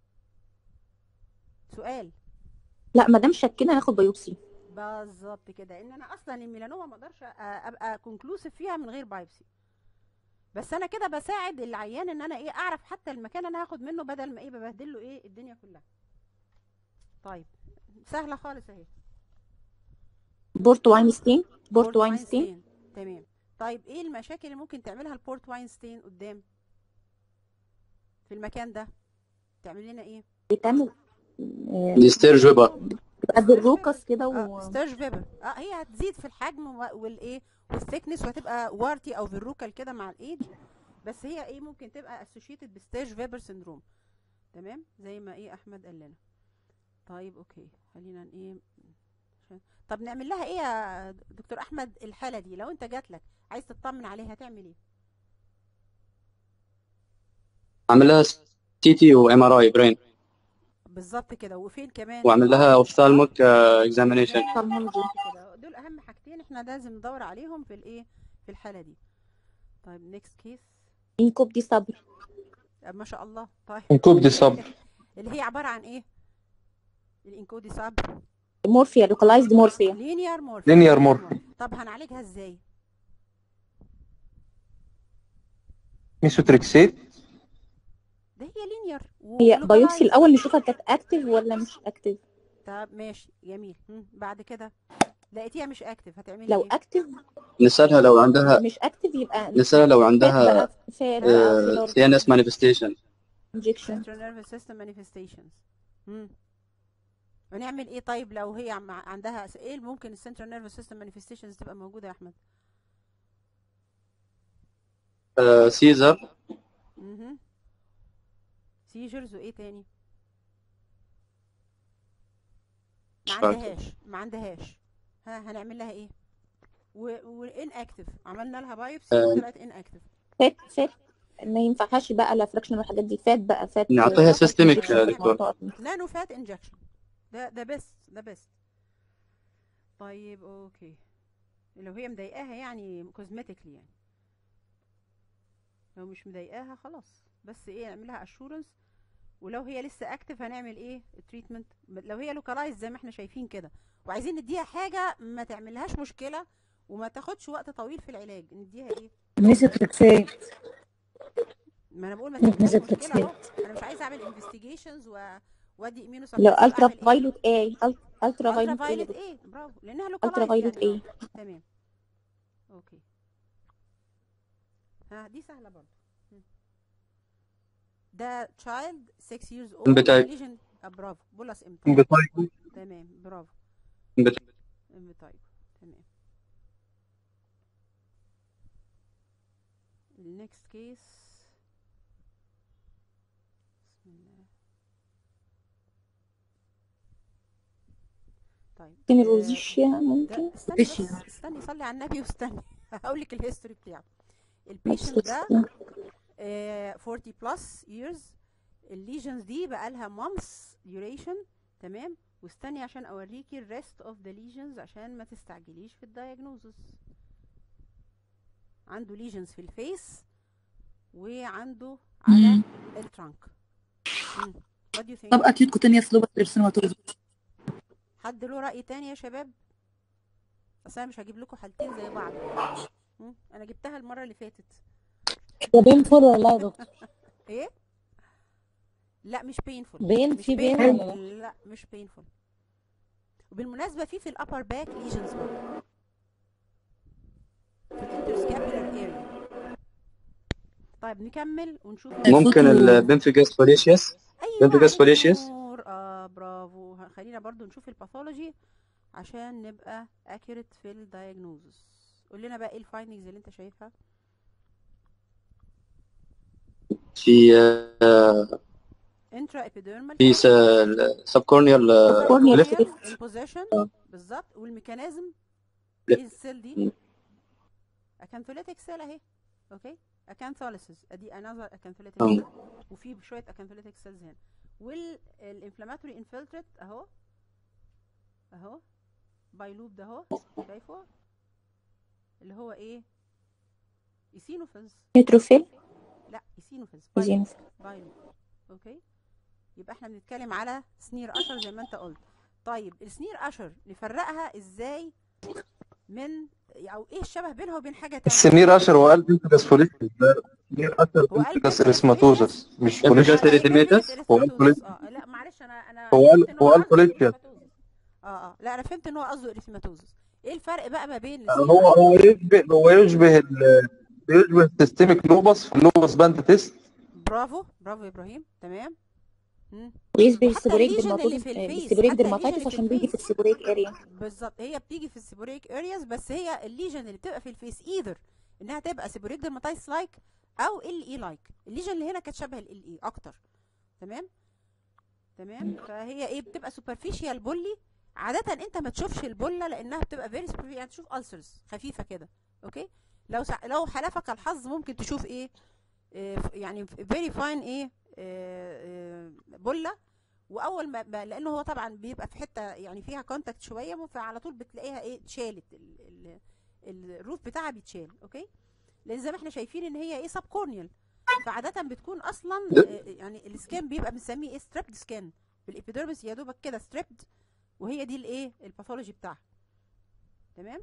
سؤال لا ما دام شكينا ناخد بايوبسي بالظبط كده ان انا اصلا الميلانوما ما اقدرش أ- ابقى كونكلوسيف فيها من غير بايبسي بس انا كده بساعد العيان ان انا ايه اعرف حتى المكان انا هاخد منه بدل ما ايه ببهدل له ايه الدنيا كلها طيب سهله خالص اهي بورت واينستين بورت واينستين واينستين تمام طيب ايه المشاكل اللي ممكن تعملها البورت واينستين قدام في المكان ده تعمل لنا ايه بتعمل آه، دي ستيرج ويبر بتبقى بالروكس كده اه و... ستيرج فيبر اه هي هتزيد في الحجم و- والايه والثيكنس وهتبقى وارتي او فيروكال كده مع الايدج بس هي ايه ممكن تبقى اسوشيتد بستيرج فيبر سيندروم تمام زي ما ايه احمد قال لنا طيب اوكي خلينا ن- ايه عشان- طب نعمل لها ايه يا دكتور احمد الحاله دي لو انت جات لك عايز تطمن عليها هتعمل ايه عامل لها سي تي وام ار اي برين بالظبط كده وفين كمان وعامل لها اوفثالموك اكزامينيشن كده دول اهم حاجتين احنا لازم ندور عليهم في الايه في الحاله دي طيب نيكست كيس انكوب دي صبر ما شاء الله طيب انكوب دي صبر اللي هي عباره عن ايه الانكودي ساب مورفيا لوكالايزد مورفيا لينير مورفي لينير مورفي طب هنعالجها ازاي ميسوتريكسيت ده هي لينير هي بايوبسي الاول نشوفها كانت اكتف ولا مش اكتف طب ماشي جميل مم. بعد كده لقيتيها مش اكتف هتعملي لو ايه اكتف نسألها لو عندها مش اكتف يبقى نسألها لو عندها فات سي ان اس مانيفستيشن انجكشن central nervous system manifestations مم. ونعمل ايه طيب لو هي عم- عندها س- ايه ممكن السنترال نيرفس سيستم مانيفستيشنز تبقى موجوده يا احمد سيزر اها سيجرز وايه تاني ما مش فاكر. عندهاش ما عندهاش ها هنعمل لها ايه وان اكتف عملنا لها بايوبسي آه. وطلعت ان اكتف فات فات ما ينفعش بقى لا فراكشن والحاجات دي فات بقى فات نعطيها آه، systemic injection يا دكتور. منطقة. نانو فات انجكشن ده ده بيست ده بيست طيب اوكي لو هي مضايقاها يعني كوزمتيكلي يعني لو مش مضايقاها خلاص بس ايه نعملها اشورنس ولو هي لسه اكتف هنعمل ايه التريتمنت لو هي لوكالايز زي ما احنا شايفين كده وعايزين نديها حاجه ما تعملهاش مشكله وما تاخدش وقت طويل في العلاج نديها ايه ميزوتريكسيت ما انا بقول ما تعملهاش ميزوتريكسيت مشكله اهو انا مش عايزه اعمل انفستيجيشنز وادي امينو لو الترا فايلوت اي الترا الترا فايلوت فايلوت اي ايه برافو لانها الترا لوكالايز فايلوت يعني اي آه. تمام اوكي ها دي سهله برضو مم. ده تشايلد 6 years old امبتايب. lesion- آه برافو بولس امتى امبتايب. تمام برافو امبتايب. امبتايب تمام النكست كيس بسم الله طيب ممكن آه، الروزيشيا ده ممكن استني بس استني صلي على النبي واستني هقول لك الهيستوري بتاعه البيشنت ده آه، 40 بلس years الليجنز دي بقى لها months duration تمام واستني عشان اوريكي الريست اوف ذا ليجنز عشان ما تستعجليش في الدايجنوزس عنده ليجنز في الفيس وعنده على الترانك what do you think طب اكيد كوتينيوس لوبس ارسنوماتوز حد له رأي تاني يا شباب اصل انا مش هجيب لكم حالتين زي بعض مم، انا جبتها المرة اللي فاتت ده بينفول ولا لا يا دكتور؟ ايه لا مش painful بين مش في بين painful. ولا لا؟ لا مش painful وبالمناسبة في في الابر باك ليجنز برضه في الانترسكابولار اريا طيب نكمل ونشوف ممكن البنفيجاس فوليشيوس بنفيجاس فوليشيوس نور اه برافو ه- خلينا برضو نشوف الباثولوجي عشان نبقى accurate في الدايجنوزس قول لنا بقى ايه الفايندنجز اللي انت شايفها في آه، انترا ابيديرمال في سبكورنيال كورنيال ليفت كليفت البوزيشن بالظبط والميكانيزم لا. ايه السيل دي مم. اكانثوليتيك سيل اهي اوكي اكانثوليسيس ادي انذر اكانثوليتيك أم. سيل وفي شويه اكانثوليتيك سيلز هنا والانفلاماتوري انفلتريت اهو اهو بايلوب ده اهو شايفه اللي هو ايه ايسينوفيلز نيوتروفيل لا ايسينوفيلز بايلوب ايزينوفيل بايلوب اوكي يبقى احنا بنتكلم على سنير اشر زي ما انت قلت طيب السنير اشر نفرقها ازاي من او ايه الشبه بينها وبين حاجه تانية السمير اشر هو قال بنتجاس فوليكس ده سمير اشر هو قال بنتجاس بنتجاس اريثماتوزس مش بنتجاس فوليكس لا إريثيماتس؟ إريثيماتوزس هو قال فوليكس اه لا معلش انا انا هو قال فهمت ان هو هو قال قصده فوليكس اريثيماتوزس اه اه لا انا فهمت ان هو قصده اريثيماتوزس ايه الفرق بقى ما بين السنير هو اشر هو يشبه هو يشبه ال يشبه السيستميك لوبس في اللوبس باند تيست برافو برافو يا ابراهيم تمام مم. ويشبه حتى السيبوريك الليجن اللي ديرماتوز في الفيس السيبوريك حتى الليجن ديرماتايتس اللي في عشان بيجي في الفيس السيبوريك اريا بالظبط هي بتيجي في السيبوريك ارياز بس هي الليجن اللي بتبقى في الفيس ايذر انها تبقى سيبوريك ديرماتايتس لايك او ال اي لايك الليجن اللي هنا كانت شبه ال اي اكتر تمام تمام فهي ايه بتبقى سوبرفيشال بولي عادة انت ما تشوفش البله لانها بتبقى فيري يعني تشوف ألسرز خفيفة كده اوكي لو سع... لو حلفك الحظ ممكن تشوف ايه آه، يعني فيري فاين ايه آه، آه، بله واول ما ما- لانه هو طبعا بيبقى في حته يعني فيها كونتاكت شويه فعلى طول بتلاقيها ايه اتشالت ال- ال- الروف بتاعها بيتشال اوكي لان زي ما احنا شايفين ان هي ايه سب كورنيال فعاده بتكون اصلا آه، يعني السكان بيبقى بنسميه ايه ستريبد سكان بالابيديرمس يا دوبك كده ستريبد وهي دي الايه الباثولوجي بتاعها تمام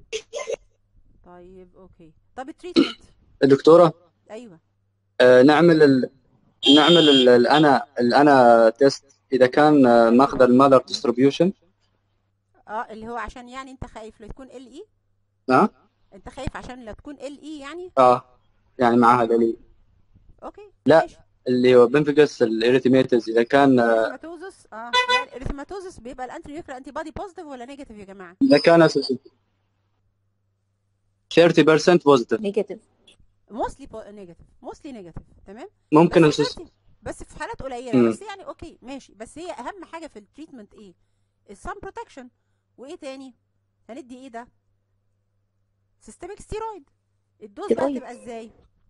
طيب اوكي طب التريتمنت دكتورة ايوه آه، نعمل ال... نعمل ال... الانا الانا تيست اذا كان آه، ماخذ المالر ديستريبيوشن اه اللي هو عشان يعني انت خايف لا تكون ال اي اه انت خايف عشان لا تكون ال اي يعني اه يعني معاها قليل اوكي لا ماشي اللي هو بنفجس الاريثيميتس اذا كان آه، اريثماتوزس اه لا الاريثماتوزس بيبقى الانتي نيوكلير انتي بودي بوزيتيف ولا نيجاتيف يا جماعه اذا كان اساسا 30% بوزيتيف نيجاتيف موستلي نيجاتيف موستلي نيجاتيف تمام ممكن بس السس... 30 بس في حالات قليله مم. بس يعني اوكي ماشي بس هي اهم حاجه في التريتمنت ايه السان بروتكشن وايه تاني هندي ايه ده سيستميك ستيرويد الدوز بقى ستيرويد. هتبقى ازاي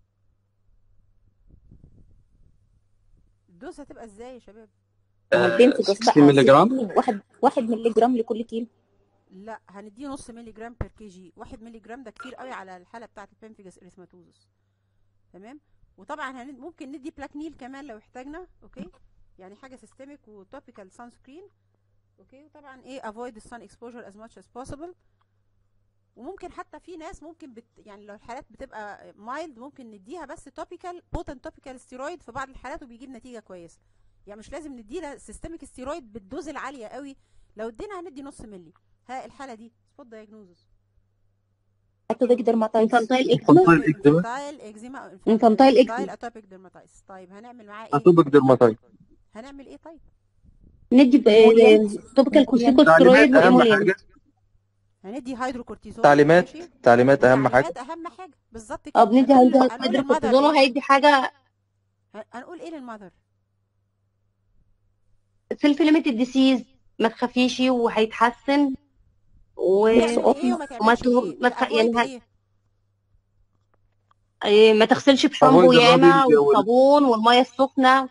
الدوز هتبقى ازاي يا شباب آه، البنفجس 60 بقى مللي جرام 60 واحد واحد مللي جرام لكل كيلو لا هنديه نص مللي جرام بير كي جي واحد مللي جرام ده كتير قوي على الحاله بتاعه البنفجس اريثماتوزس تمام وطبعا هن... ممكن ندي بلاكنيل كمان لو احتاجنا اوكي يعني حاجه سيستميك وتوبيكال سان سكرين اوكي وطبعا ايه افويد السان اكسبوجر از ماتش از possible وممكن حتى في ناس ممكن بت يعني لو الحالات بتبقى مايلد ممكن نديها بس توبيكال بوتن توبيكال ستيرويد في بعض الحالات وبيجيب نتيجه كويسه يعني مش لازم نديها سيستميك ستيرويد بالدوز العاليه قوي لو ادينا هندي نص ملي ها الحاله دي سبوت دايجنوزس اتوديك ديرماتايتس انفانتايل اكزيما انفانتايل اكزيما او انفانتايل انفانتايل اكزيما اتوبيك ديرماتايتس طيب هنعمل معاه ايه اتوبك ديرماتايت هنعمل ايه طيب ندي توبيكال كورتيكوسترويد تعليمات اهم وايمولين حاجه هندي هيدروكورتيزون تعليمات ماشي تعليمات اهم حاجه تعليمات اهم حاجه بالظبط اه كده بندي هنقول له- هنقول هيدروكورتيزون للمذر ايه وهيدي حاجه هن- هنقول ايه للمذر سيلف ليميتد ديسيز ما تخافيش وهيتحسن و ميكس تعمل اوف ايه وما وما تعملش تغ... ايه ما تخ... افويد يعني ه... ايه إيه، ما تغسلش بشامبو افويد ياما الرابنج وال والصابون والميه السخنه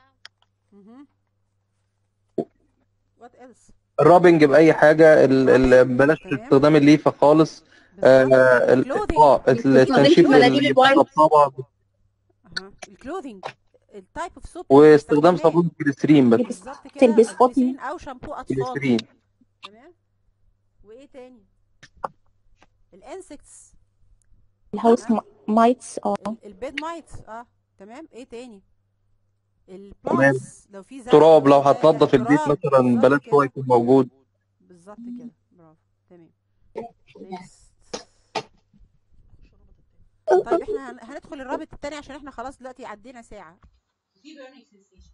وات ايلس الرابنج باي حاجه ال... ال... بلاش تمام استخدام الليفه خالص آه بالظبط ال... الكلوذينج اه ما تستخدمش التنشيف مناديل اللي الوايت بطبطبه اها الكلوذينج التايب اوف سوب اللي واستخدام بنستخدمها صابون جليسرين بس بالظبط كده تلبس قطن جليسرين او شامبو اطفال جليسرين تمام وايه تاني الانسكتس الهاوس ها مايتس اه ال- البيد مايت اه تمام ايه تاني تمام البلانتس لو في زرع تراب لو زي هتنضف البيت تراب مثلا بالظبط بلاش هو كده يكون موجود بالظبط كده برافو تمام next. طيب احنا هن- هندخل الرابط التاني عشان احنا خلاص دلوقتي عدينا ساعة